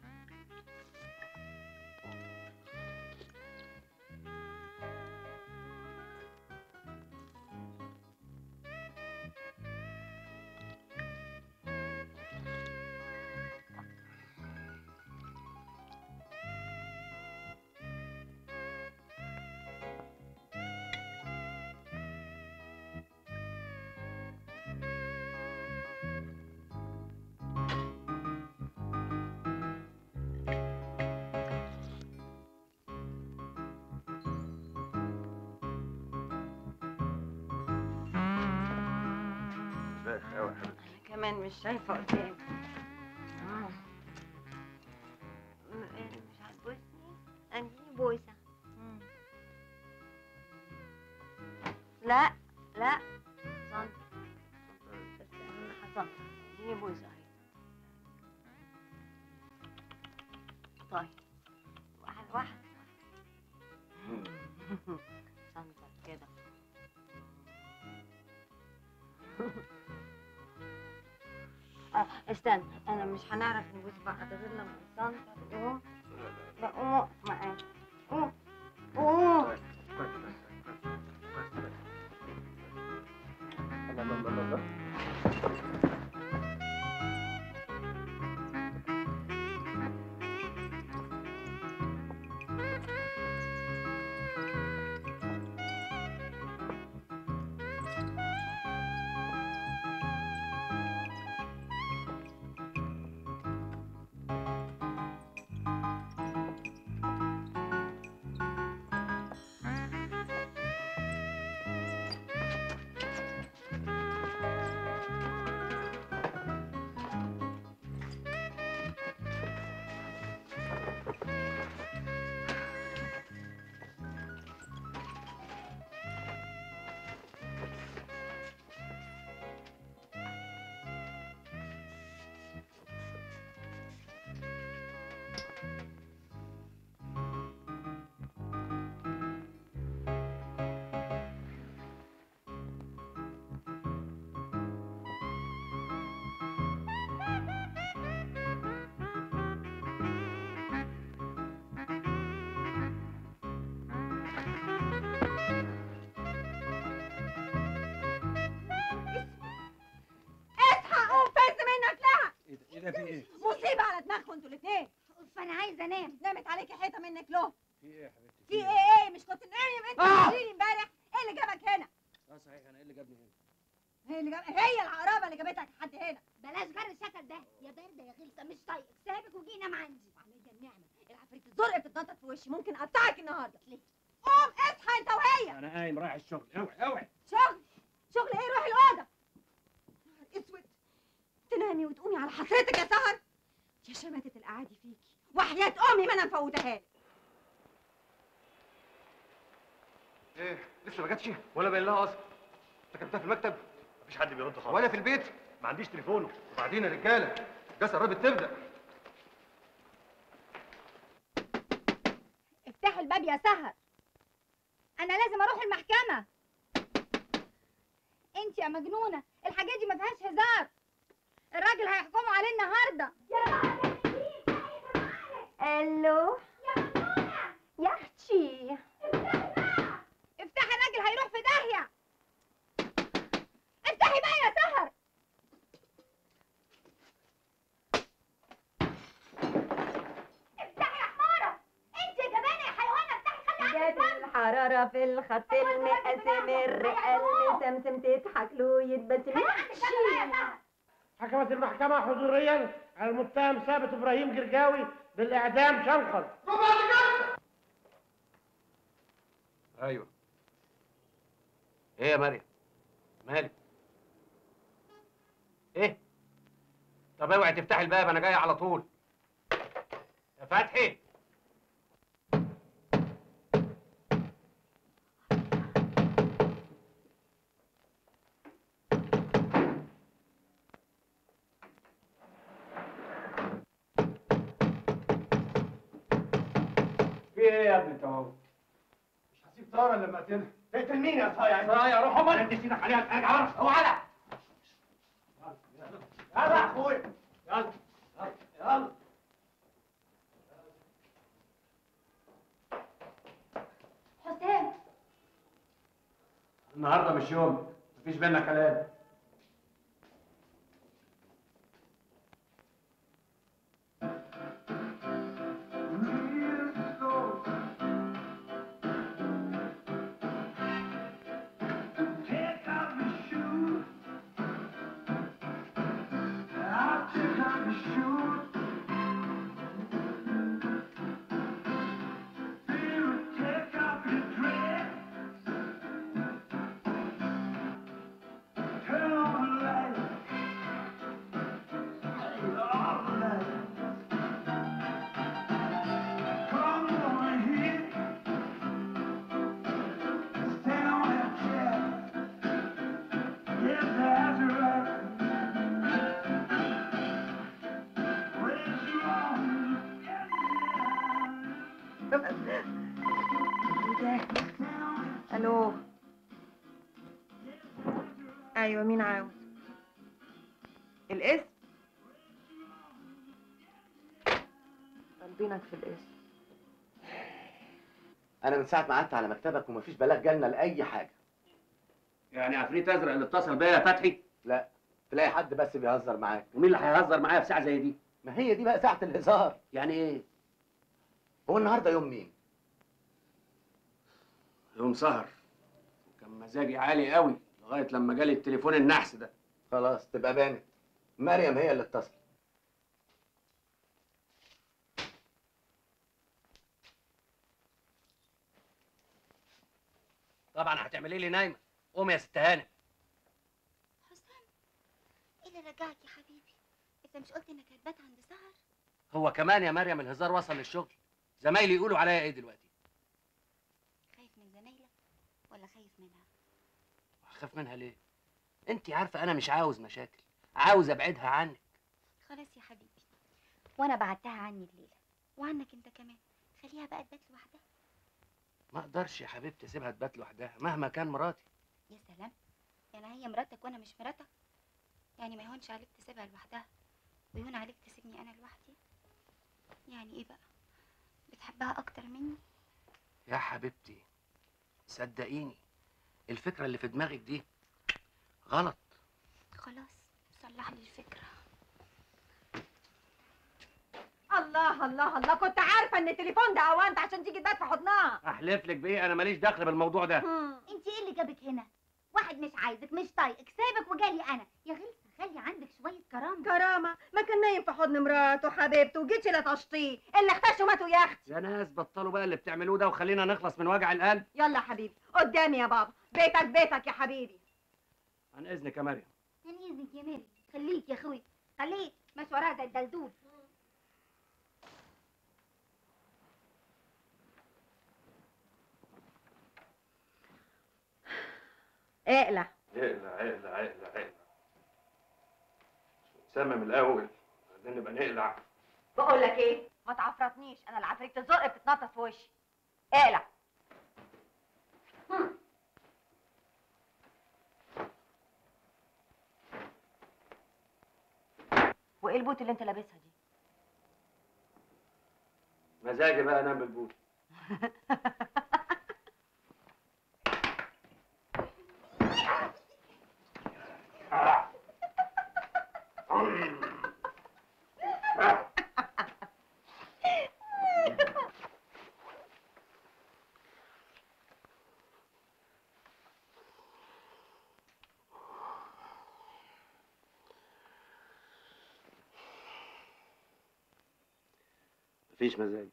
كمان مش شايفة قدامي آه. م- إيه، مش هتبوسني اديني بوسة مم. لا لا صنطة بس أهم حصنطة اديني بوسة أهي طيب واحد واحد صنطة كده آه، استنى انا مش هنعرف نبوس بعض غير لما الصنطة تقوم بقوم اقف معاك قوم قوم اصحى قوم فز منك لها ايه ده ايه ده في ايه؟ مصيبة على دماغكم انتوا الاثنين فانا عايزه انام نامت عليكي حيطة منك له في ايه يا حبيبتي؟ في ايه ايه مش كنت نايم انت آه! قولي لي امبارح ايه اللي جابك هنا اه صحيح انا ايه اللي جابني هنا؟ هي اللي جاب... هي العقربة اللي جابتك لحد هنا بلاش غير الشكل ده يا بارده يا غلسه مش طايقك سابك وجي نام عندي عليا النعمة العفريت الزرق بتتنطط في وشي ممكن اقطعك النهارده قوم اصحى انت وهي انا قايم رايح الشغل اوعي اوعي شغل شغل ايه روحي الاوضه نهار اسود تنامي وتقومي على حسرتك يا سهر يا شماتة الاعادي فيكي وحياة امي ما انا مفوتها لك ايه لسه ما جاتش ولا باين لها اصلا ركبتها في المكتب مفيش حد بيرد خالص ولا في البيت ما عنديش تليفونه وبعدين يا رجاله الجلسه قربت تبدا افتحي الباب يا سهر انا لازم اروح المحكمه انت يا مجنونه الحاجات دي ما فيهاش هزار الراجل هيحكموا عليه النهارده الو يا اختي افتحي الراجل هيروح في داهيه افتحي بقى يا سهر افتحي يا حماره انت يا جبانه يا حيوانه افتحي خلي جات الحرارة في الخط المقسم الرئة المسمسم تضحك له يتبسم حكمت المحكمة حضوريا على المتهم ثابت إبراهيم جرجاوي بالإعدام شنقا ايوه ايه يا مريم مالك ايه طب اوعي تفتحي الباب انا جاي على طول يا فتحي في إيه يا ابني أنت هو؟ مش هسيب طارة لما اقتلها تقتل مين يا صايع؟ صايع روح امك انت سيدك عليها ارجع ورا اوعى على يلا يا اخويا يلا يلا يلا حسام النهارده مش يوم مفيش بينا كلام ده الو ايوه مين عاوز الاسم طالبينك في الاسم انا من ساعه ما قعدت على مكتبك ومفيش بلاغ جالنا لاي حاجه يعني عفريت ازرق اللي اتصل بيا يا فتحي لا تلاقي حد بس بيهزر معاك ومين اللي هيهزر معايا في ساعه زي دي ما هي دي بقى ساعه الهزار يعني ايه هو النهارده يوم مين يوم سهر وكان مزاجي عالي قوي لغايه لما جالي التليفون النحس ده خلاص تبقى بانت مريم هي اللي اتصلت طبعا هتعملي لي نايمه قومي يا ست هانم حسام ايه اللي رجعك يا حبيبي انت مش قلت انك هتبات عند سهر هو كمان يا مريم الهزار وصل للشغل زمايلي يقولوا عليا ايه دلوقتي خايف من زمايلك ولا خايف منها اخاف منها ليه انت عارفه انا مش عاوز مشاكل عاوز ابعدها عنك خلاص يا حبيبي وانا بعدتها عني الليله وعنك انت كمان خليها بقى تبات لوحدها ما اقدرش يا حبيبتي اسيبها تبات لوحدها مهما كان مراتي يا سلام يعني هي مراتك وانا مش مراتك يعني ما يهونش عليك تسيبها لوحدها ويهون عليك تسيبني انا لوحدي يعني ايه بقى بتحبها اكتر مني يا حبيبتي صدقيني الفكره اللي في دماغك دي غلط خلاص صلح لي الفكره الله الله الله كنت عارفه ان التليفون ده اوانت عشان تيجي تبات في حضنها احلف لك بايه انا ماليش دخل بالموضوع ده انت ايه اللي جابك هنا واحد مش عايزك مش طايقك سايبك وجالي انا يا غلسه خلي عندك شويه كرامه كرامه ما كان نايم في حضن مراته وحبيبته وجيتش لا تشطيه اللي اختشوا ماتوا يا اختي يا ناس بطلوا بقى اللي بتعملوه ده وخلينا نخلص من وجع القلب يلا يا حبيبي قدامي يا بابا بيتك بيتك يا حبيبي عن اذنك يا مريم عن اذنك يا ميري خليك يا اخوي خليك مش وراها زي الدلدول اقلع اقلع اقلع اقلع اقلع سمم الاول بعدين نبقى نقلع بقول لك ايه ما تعفرطنيش انا العفريت الزرق بتتنطط في وشي اقلع هم. وايه البوت اللي انت لابسها دي مزاجي بقى انام بالبوت مفيش مزاج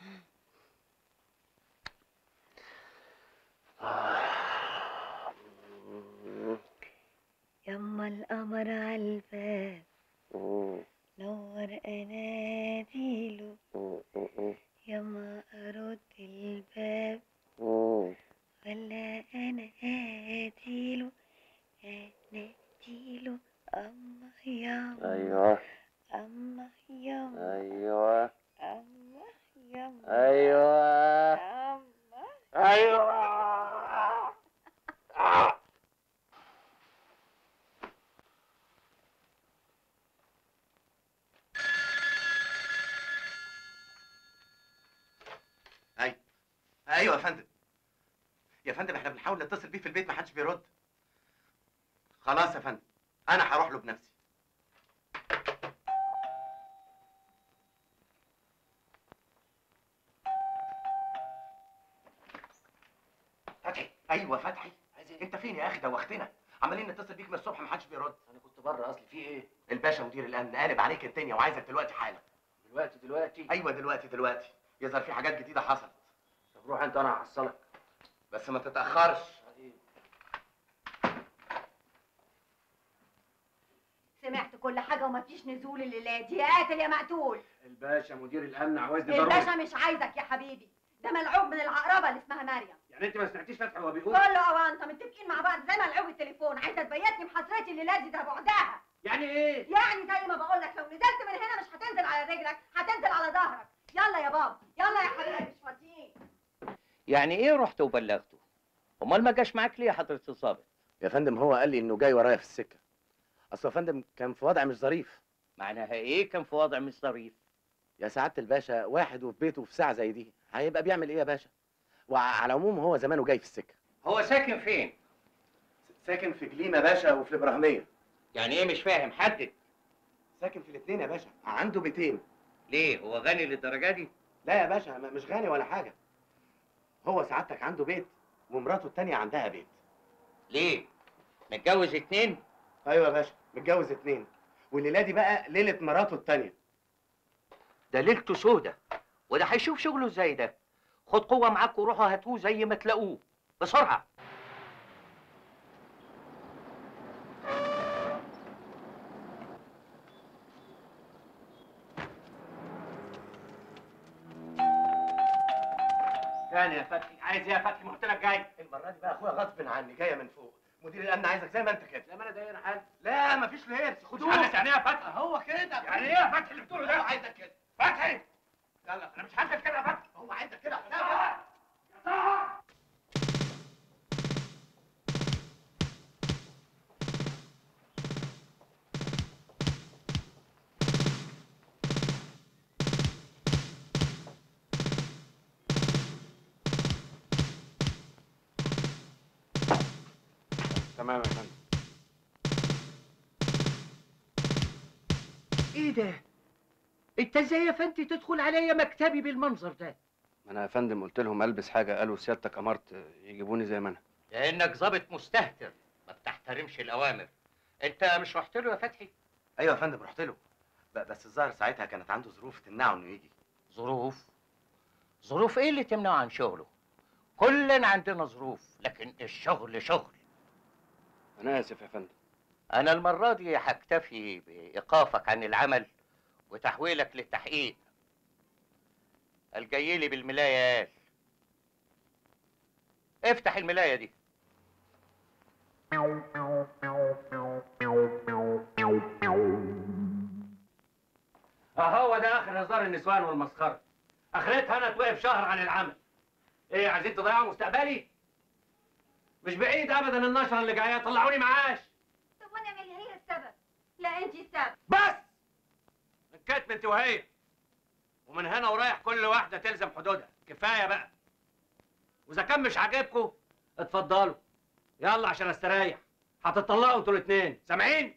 يما القمر عالباب نور اناديله يما ارد الباب ولا انا اديله اناديله اما يما ايوه اما يما ايوه اما يما ايوه اما ايوه ايوه ايوه يا فندم يا فندم احنا بنحاول نتصل بيه في البيت ما حدش بيرد خلاص يا فندم انا هروح له بنفسي فتحي ايوه فتحي انت فين يا اخي دوختنا عمالين نتصل بيك من الصبح ما حدش بيرد انا كنت بره اصلي في ايه الباشا مدير الامن قالب عليك الدنيا وعايزك دلوقتي حالا دلوقتي دلوقتي ايوه دلوقتي دلوقتي يظهر في حاجات جديده حصلت طب روح انت انا هحصلك بس ما تتاخرش سمعت كل حاجه ومفيش نزول الليله دي يا قاتل يا مقتول الباشا مدير الامن عاوزني ضروري الباشا مش عايزك يا حبيبي ده ملعوب من العقربه اللي اسمها مريم يعني انت ما سمعتيش فتحي وهو بيقول كله اوانطه متفقين مع بعض زي ملعوب التليفون عايزه تبيتني بحسرتي الليله دي ده بعدها يعني ايه يعني زي ما بقول لك لو نزلت من هنا مش هتنزل على رجلك هتنزل على ظهرك يلا يا بابا يلا يا حبيبي مش فاضيين يعني ايه رحت وبلغته امال ما جاش معاك ليه يا حضره الظابط يا فندم هو قال لي انه جاي ورايا في السكه اصل يا فندم كان في وضع مش ظريف معناها ايه كان في وضع مش ظريف يا سعاده الباشا واحد وفي بيته في ساعه زي دي هيبقى بيعمل ايه يا باشا وعلى العموم هو زمانه جاي في السكه هو ساكن فين ساكن في جليم يا باشا وفي الابراهيميه يعني ايه مش فاهم حدد ساكن في الاثنين يا باشا عنده بيتين ليه هو غني للدرجه دي لا يا باشا م- مش غني ولا حاجه هو سعادتك عنده بيت ومراته التانية عندها بيت ليه متجوز اتنين ايوه يا باشا متجوز اتنين والليله دي بقى ليله مراته التانية ده ليلته سودة وده هيشوف شغله ازاي ده خد قوه معاك وروحوا هاتوه زي ما تلاقوه بسرعه تاني يا فتحي عايز ايه يا فتحي ما قلت لك جاي المره دي بقى اخويا غصب عني جايه من فوق مدير الامن عايزك زي ما انت كده لا ما انا داير حال لا مفيش لبس خدوه مش عارف يعني ايه يا فتحي هو كده يعني ايه يا فتحي اللي بتقوله ده هو عايزك كده فتحي يلا انا مش عايزك كده يا فتحي هو عايزك كده تمام يا فندم ايه ده انت ازاي يا فندي تدخل عليا مكتبي بالمنظر ده ما انا يا فندم قلت لهم البس حاجه قالوا سيادتك امرت يجيبوني زي ما انا لانك ظابط مستهتر ما بتحترمش الاوامر انت مش رحت له يا فتحي ايوه يا فندم رحت له ب- بس الظاهر ساعتها كانت عنده ظروف تمنعه انه يجي ظروف ظروف ايه اللي تمنعه عن شغله كلنا عندنا ظروف لكن الشغل شغل انا اسف يا فندم انا المره دي هكتفي بايقافك عن العمل وتحويلك للتحقيق الجاي لي بالملايه قال افتح الملايه دي اهو ده اخر هزار النسوان والمسخره اخرتها انا توقف شهر عن العمل ايه عايزين تضيعوا مستقبلي مش بعيد ابدا النشره اللي جايه طلعوني معاش طب وانا مالي هي السبب لا انت السبب بس الكتم انت وهي ومن هنا ورايح كل واحده تلزم حدودها كفايه بقى واذا كان مش عاجبكم اتفضلوا يلا عشان استريح هتطلقوا انتوا الاثنين سامعين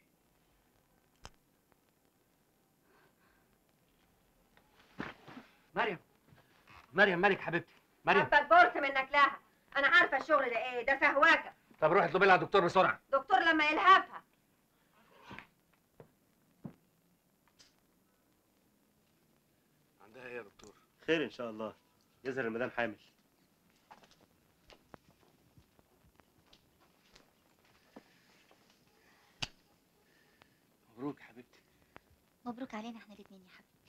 مريم مريم مالك حبيبتي مريم حبك بورس منك لها انا عارفه الشغل ده ايه ده سهواكه طب روحي اطلبي لها دكتور بسرعه دكتور لما يلهفها عندها ايه يا دكتور خير ان شاء الله يظهر المدام حامل مبروك يا حبيبتي مبروك علينا احنا الاثنين يا حبيبي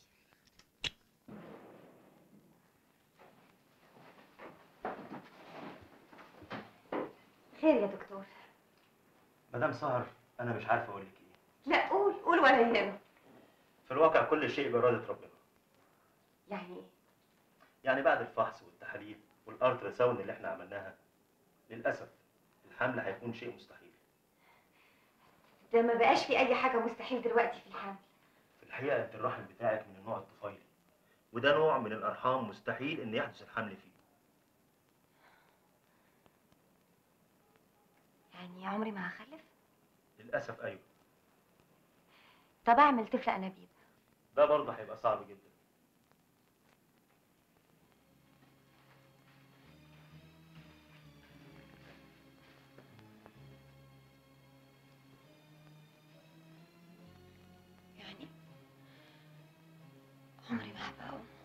خير يا دكتور مدام سهر انا مش عارف اقول لك ايه لا قول قول ولا يهمك في الواقع كل شيء باراده ربنا يعني ايه يعني بعد الفحص والتحاليل والارترا ساوند اللي احنا عملناها للاسف الحمل هيكون شيء مستحيل ده ما بقاش في اي حاجه مستحيل دلوقتي في الحمل في الحقيقه انت الرحم بتاعك من النوع الطفيلي وده نوع من الارحام مستحيل ان يحدث الحمل فيه يعني عمري ما هخلف للاسف ايوه طب اعمل طفل انابيب ده برضه هيبقى صعب جدا يعني عمري ما هبقى أم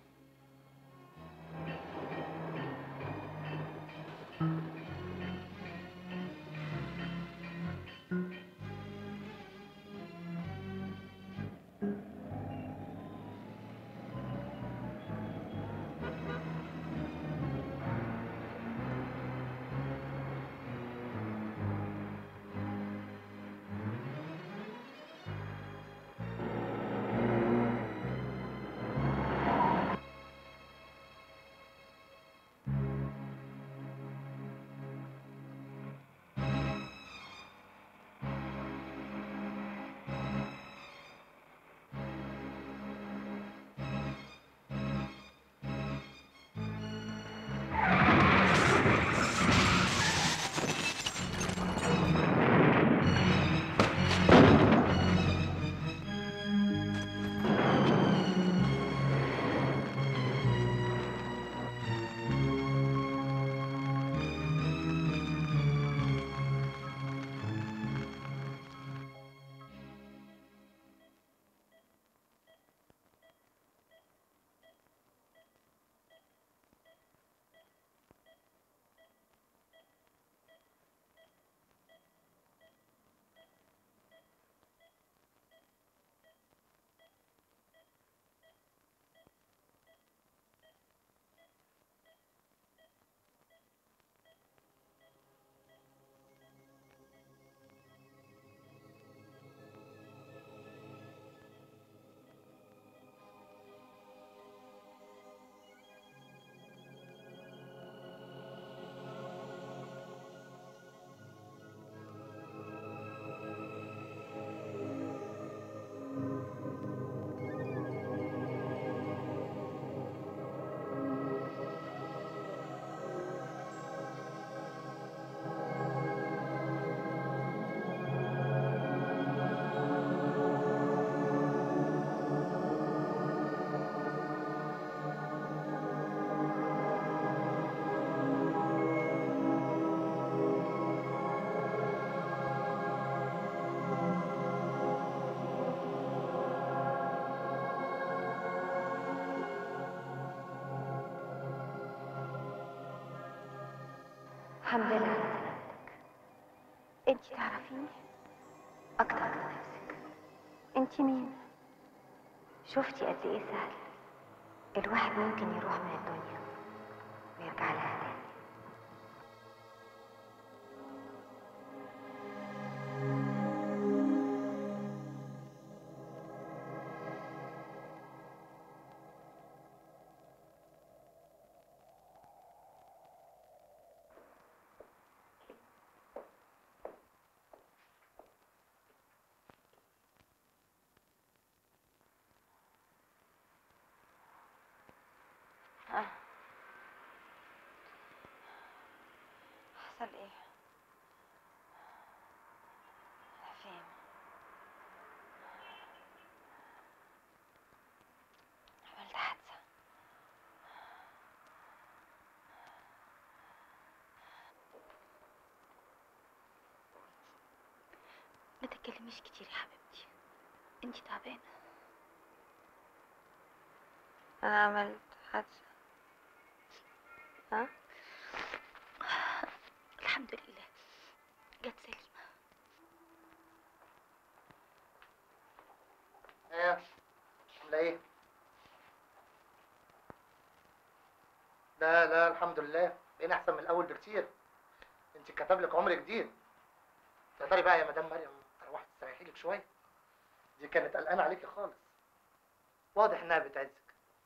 الحمد لله على سلامتك انت تعرفيني اكتر من نفسك انت مين شفتي قد ايه سهل الواحد ممكن يروح من الدنيا ويرجع لها تاني آه. حصل ايه فين عملت حادثة ما تتكلميش كتير يا حبيبتي انتي تعبانة انا عملت حادثة ها الحمد لله جت سليمة ايه عامله ايه لا لا الحمد لله بقينا احسن من الاول بكتير انت كتب لك عمر جديد تقدري بقى يا مدام مريم تروحي تستريحي لك شويه دي كانت قلقانه عليكي خالص واضح انها بتعزك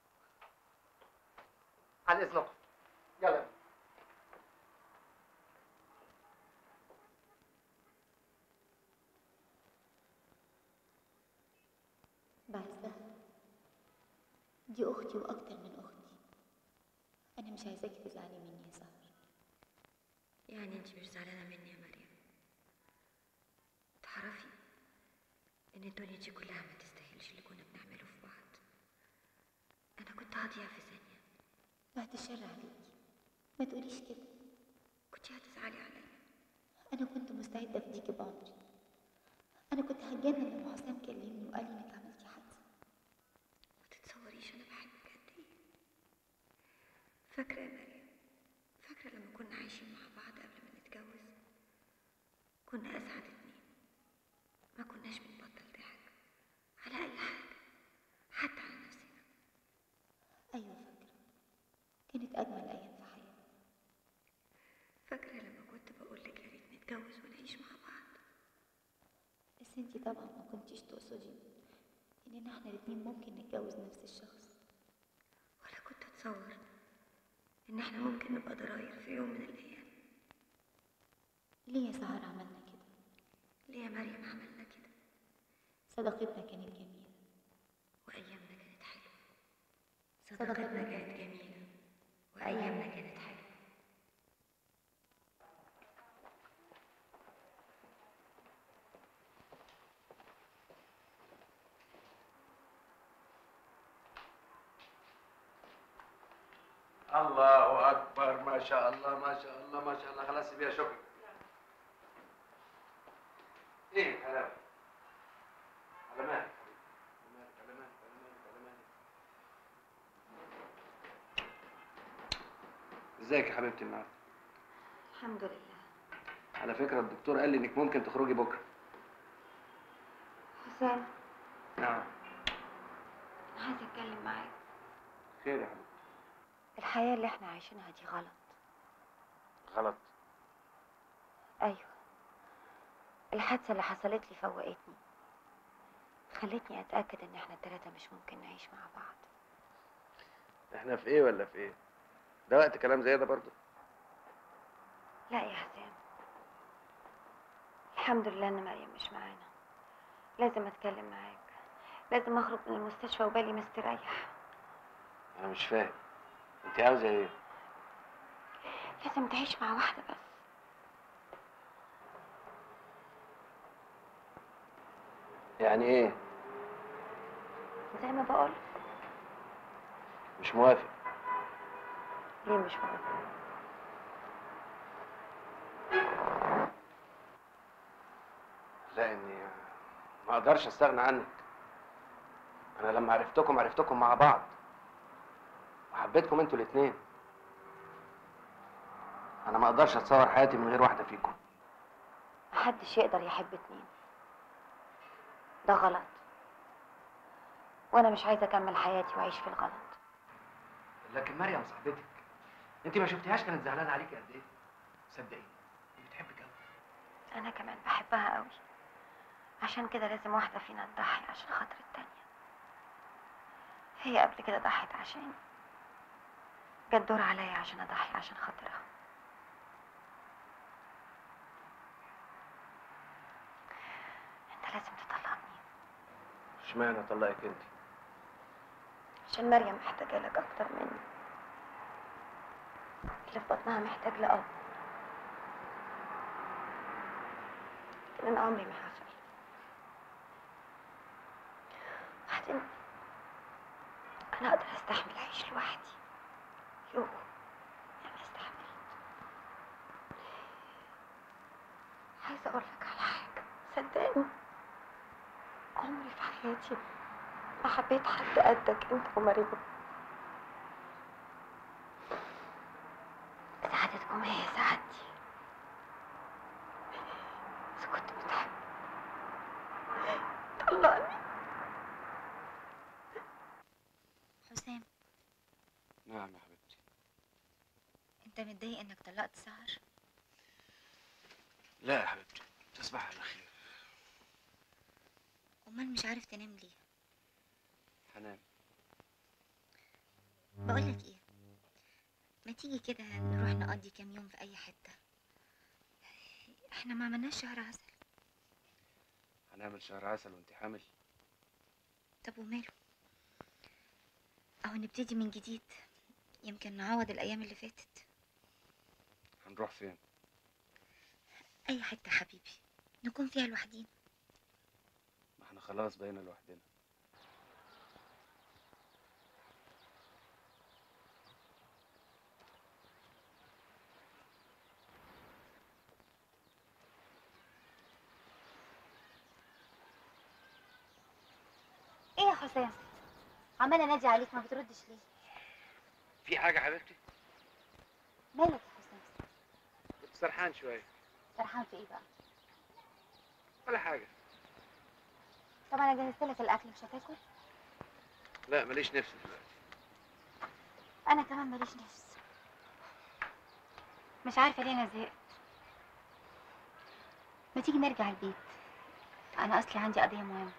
على اذنكم يلا بينا. بعزها دي أختي وأكتر من أختي أنا مش عايزاكي تزعلي مني يا سهر يعني انت مش زعلانة مني يا مريم تعرفي ان الدنيا دي كلها ما تستاهلش اللي كنا بنعمله في بعض انا كنت هضيع في ثانية بعد الشر عليكي ما تقوليش كده كنت هتزعلي عليا أنا كنت مستعدة أفديكي بعمري أنا كنت هتجنن لما حسام كلمني وقال لي إنك عملتي حادثة ما تتصوريش انا بحبك قد ايه فاكرة يا مريم فاكرة لما كنا عايشين مع بعض قبل ما نتجوز كنا اسعد اتنين ما كناش بنبطل ضحك على اي حاجة حتى على نفسنا أيوة فاكرة كانت أجمل أيام في حياتي فاكرة لما كنت بقولك يا ريت نتجوز ونعيش مع بعض بس انتي طبعا ما كنتيش تقصدي إننا احنا الاتنين ممكن نتجوز نفس الشخص ولا كنت اتصور ان احنا ممكن نبقى ضراير في يوم من الايام ليه يا سهر عملنا كده ليه يا مريم عملنا كده صداقتنا كانت جميلة وايامنا كانت حلوه صداقتنا كانت جميله وايامنا كانت حلوه الله اكبر ما شاء الله ما شاء الله ما شاء الله خلاص بيها شكرا ايه كلام على مالك على مالك على مالك على مالك على مالك ازيك يا حبيبتي النهارده الحمد لله على فكره الدكتور قال لي انك ممكن تخرجي بكره حسام نعم انا عايزه اتكلم معاك خير يا حبيبتي الحياه اللي احنا عايشينها دي غلط غلط ايوه الحادثه اللي حصلت لي فوقتني خلتني اتاكد ان احنا التلاته مش ممكن نعيش مع بعض احنا في ايه ولا في ايه ده وقت كلام زي ده برضه لا يا حسام الحمد لله ان مريم مش معانا لازم اتكلم معاك لازم اخرج من المستشفى وبالي مستريح انا مش فاهم انت عاوزه ايه لازم تعيش مع واحده بس يعني ايه زي ما بقول مش موافق ليه مش موافقه لاني ما اقدرش استغنى عنك انا لما عرفتكم عرفتكم مع بعض وحبيتكم انتوا الاتنين انا ما اقدرش اتصور حياتي من غير واحده فيكم محدش يقدر يحب اتنين ده غلط وانا مش عايزه اكمل حياتي واعيش في الغلط لكن مريم صاحبتك انت ما شفتيهاش كانت زعلانه عليكي قد ايه صدقيني دي بتحبك قوي انا كمان بحبها قوي عشان كده لازم واحده فينا تضحي عشان خاطر التانية هي قبل كده ضحت عشاني جت دور عليا عشان اضحي عشان خاطرها انت لازم تطلقني اشمعنى اطلقك انت عشان مريم محتاجه لك اكتر مني اللي في بطنها محتاج لأب لكن انا عمري ما هخلف بعدين انا اقدر استحمل اعيش لوحدي يوه انا استحملت عايزه اقول لك على حاجه صدقني عمري في حياتي ما حبيت حد قدك انت ومريم سعادتكم هي سعادتي بس كنت بتحب طلقني حسام نعم يا حبيبتي انت متضايق انك طلقت سهر لا يا حبيبتي تصبح على خير امال مش عارف تنام ليه هنام بقولك ايه ما تيجي كده نروح نقضي كام يوم في اي حتة احنا ما عملناش شهر عسل هنعمل شهر عسل وانت حامل طب وماله اهو نبتدي من جديد يمكن نعوض الايام اللي فاتت هنروح فين اي حتة حبيبي نكون فيها لوحدينا ما احنا خلاص بقينا لوحدنا ايه يا حسام عمالة انادي عليك ما بتردش ليه في حاجه يا حبيبتي مالك يا حسام كنت سرحان شويه فرحان في ايه بقى ولا حاجه طب انا جهزت لك الاكل مش هتاكل لا ماليش نفس دلوقتي انا كمان ماليش نفس مش عارفه ليه انا زهقت ما تيجي نرجع البيت انا اصلي عندي قضيه مهمه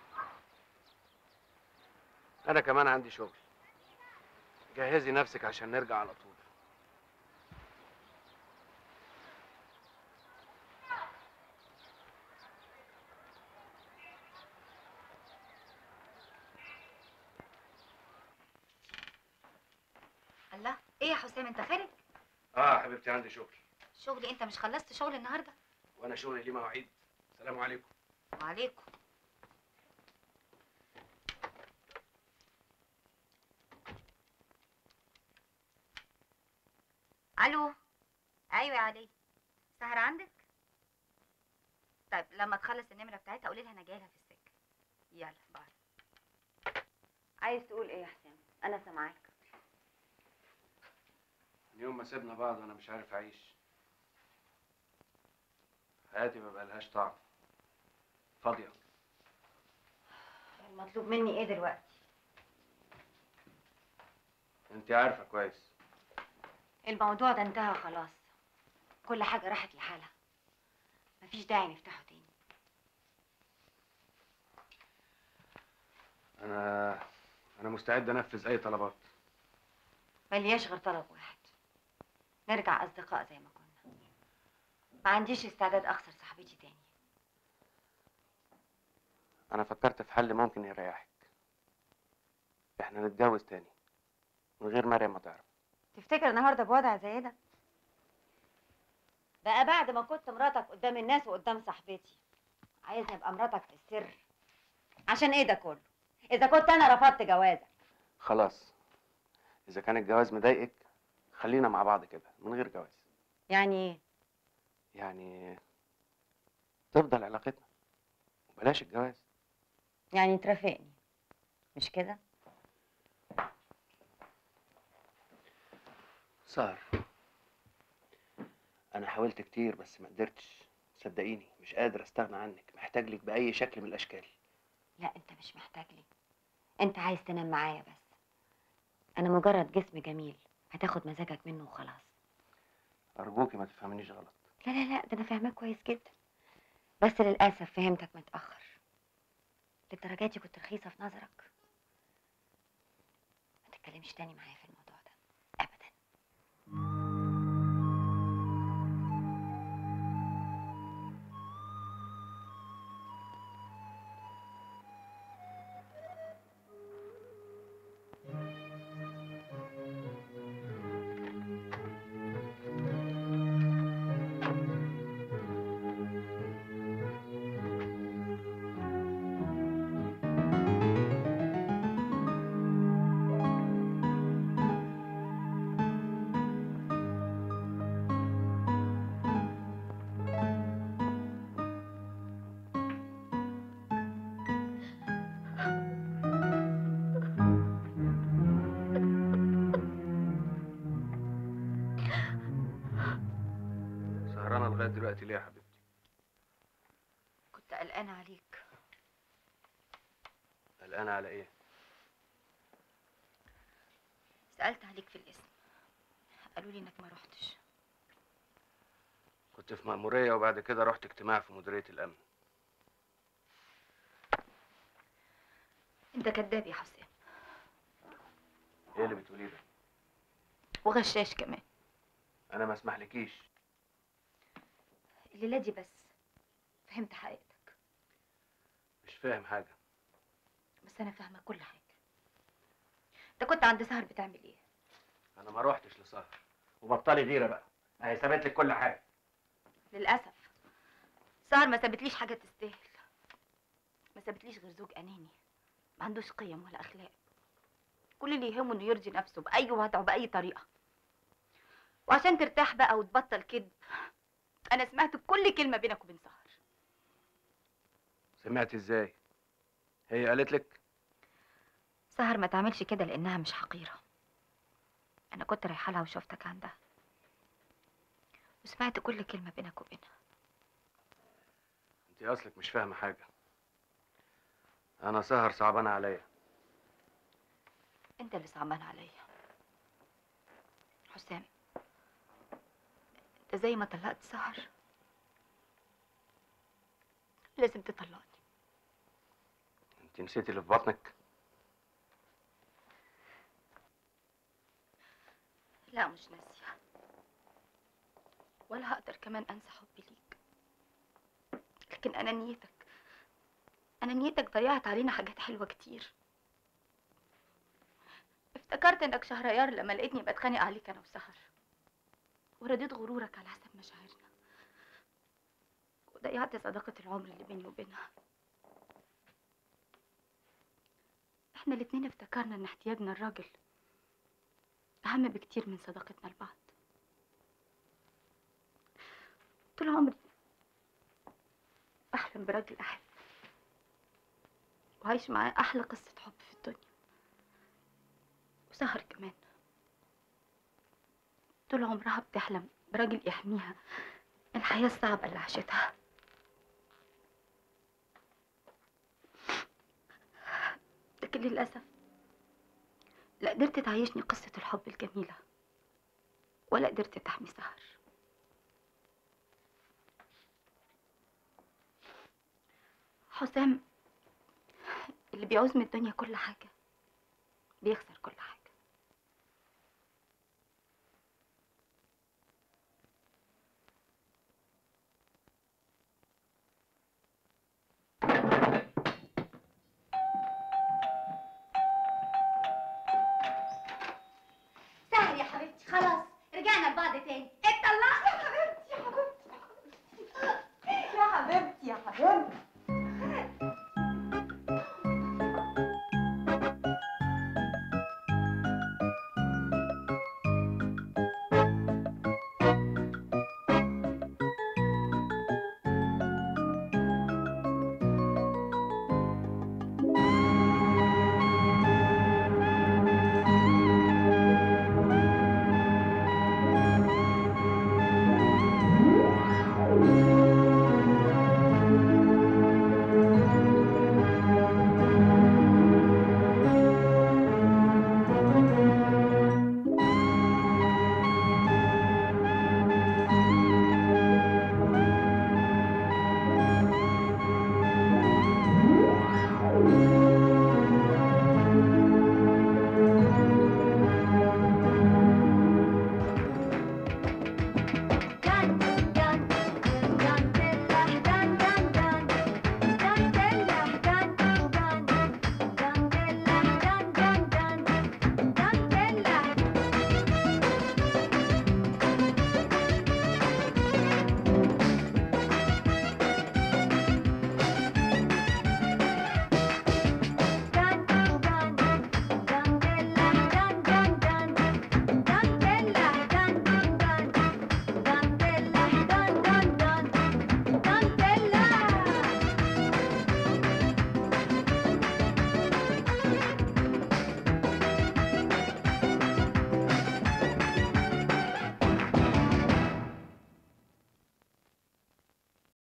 انا كمان عندي شغل جهزي نفسك عشان نرجع على طول الله ايه يا حسام انت خارج اه حبيبتي عندي شغل شغلي انت مش خلصت شغل النهارده وانا شغلي ليه مواعيد السلام عليكم وعليكم الو ايوه يا علي سهر عندك طيب لما تخلص النمره بتاعتها قولي لها انا جايه لها في السكه يلا باي عايز تقول ايه يا حسام انا سامعاك من يوم ما سيبنا بعض وانا مش عارف اعيش حياتي ما بقالهاش طعم فاضيه المطلوب مني ايه دلوقتي انت عارفه كويس الموضوع ده انتهى خلاص كل حاجه راحت لحالها مفيش داعي نفتحه تاني انا انا مستعد انفذ اي طلبات ملياش غير طلب واحد نرجع اصدقاء زي ما كنا ما عنديش استعداد اخسر صاحبتي تاني انا فكرت في حل ممكن يريحك احنا نتجوز تاني من غير مريم ما تعرف تفتكر النهارده بوضع زي ده بقى بعد ما كنت مراتك قدام الناس وقدام صاحبتي عايزني ابقى مراتك في السر عشان ايه ده كله اذا كنت انا رفضت جوازك خلاص اذا كان الجواز مضايقك خلينا مع بعض كده من غير جواز يعني ايه يعني تفضل علاقتنا وبلاش الجواز يعني ترافقني مش كده سهر انا حاولت كتير بس ما قدرتش صدقيني مش قادر استغنى عنك محتاج لك باي شكل من الاشكال لا انت مش محتاج لي انت عايز تنام معايا بس انا مجرد جسم جميل هتاخد مزاجك منه وخلاص ارجوكي ما تفهمنيش غلط لا لا لا ده انا فاهماك كويس جدا بس للاسف فهمتك متاخر للدرجه دي كنت رخيصه في نظرك ما تتكلمش تاني معايا في الموضوع ده سهرانه لغايه دلوقتي ليه يا حبيبتي كنت قلقانة عليك قلقانه على ايه سألت عليك في الاسم قالوا لي انك ما رحتش كنت في مأمورية وبعد كده رحت اجتماع في مديرية الأمن انت كذاب يا حسام ايه اللي بتقوليه ده وغشاش كمان أنا ما اسمحلكيش الليلة دي بس فهمت حقيقتك مش فاهم حاجة بس انا فاهمة كل حاجة انت كنت عند سهر بتعمل ايه أنا ما روحتش لسهر وبطلي غيرة بقى أهي سابت لك كل حاجة للأسف سهر ما سابتليش حاجة تستاهل ما سابتليش غير زوج أناني ما عندوش قيم ولا أخلاق كل اللي يهمه إنه يرضي نفسه بأي وضع وبأي طريقة وعشان ترتاح بقى وتبطل كذب أنا سمعت كل كلمة بينك وبين سهر سمعت ازاي هي قالت لك سهر ما تعملش كده لأنها مش حقيرة أنا كنت رايحة لها وشفتك عندها وسمعت كل كلمة بينك وبينها انت اصلك مش فاهمة حاجة أنا سهر صعبانة عليا انت اللي صعبان عليا حسام انت زي ما طلقت سهر لازم تطلقني انت نسيتي اللي في بطنك لا مش ناسية ولا هقدر كمان انسى حبي ليك لكن انا نيتك انا نيتك ضيعت علينا حاجات حلوة كتير افتكرت انك شهريار لما لقيتني بتخانق عليك انا وسهر ورديت غرورك على حسب مشاعرنا وضيعت صداقة العمر اللي بيني وبينها احنا الاتنين افتكرنا ان احتياجنا الراجل اهم بكتير من صداقتنا لبعض طول عمري بحلم براجل احب وعايش معاه احلى قصة حب في الدنيا وسهر كمان طول عمرها بتحلم براجل يحميها من الحياة الصعبة اللي عاشتها لكن للأسف لا قدرت تعيشني قصة الحب الجميلة ولا قدرت تحمي سهر حسام اللي بيعوز من الدنيا كل حاجة بيخسر كل حاجة سهل يا حبيبتي خلاص رجعنا لبعض تاني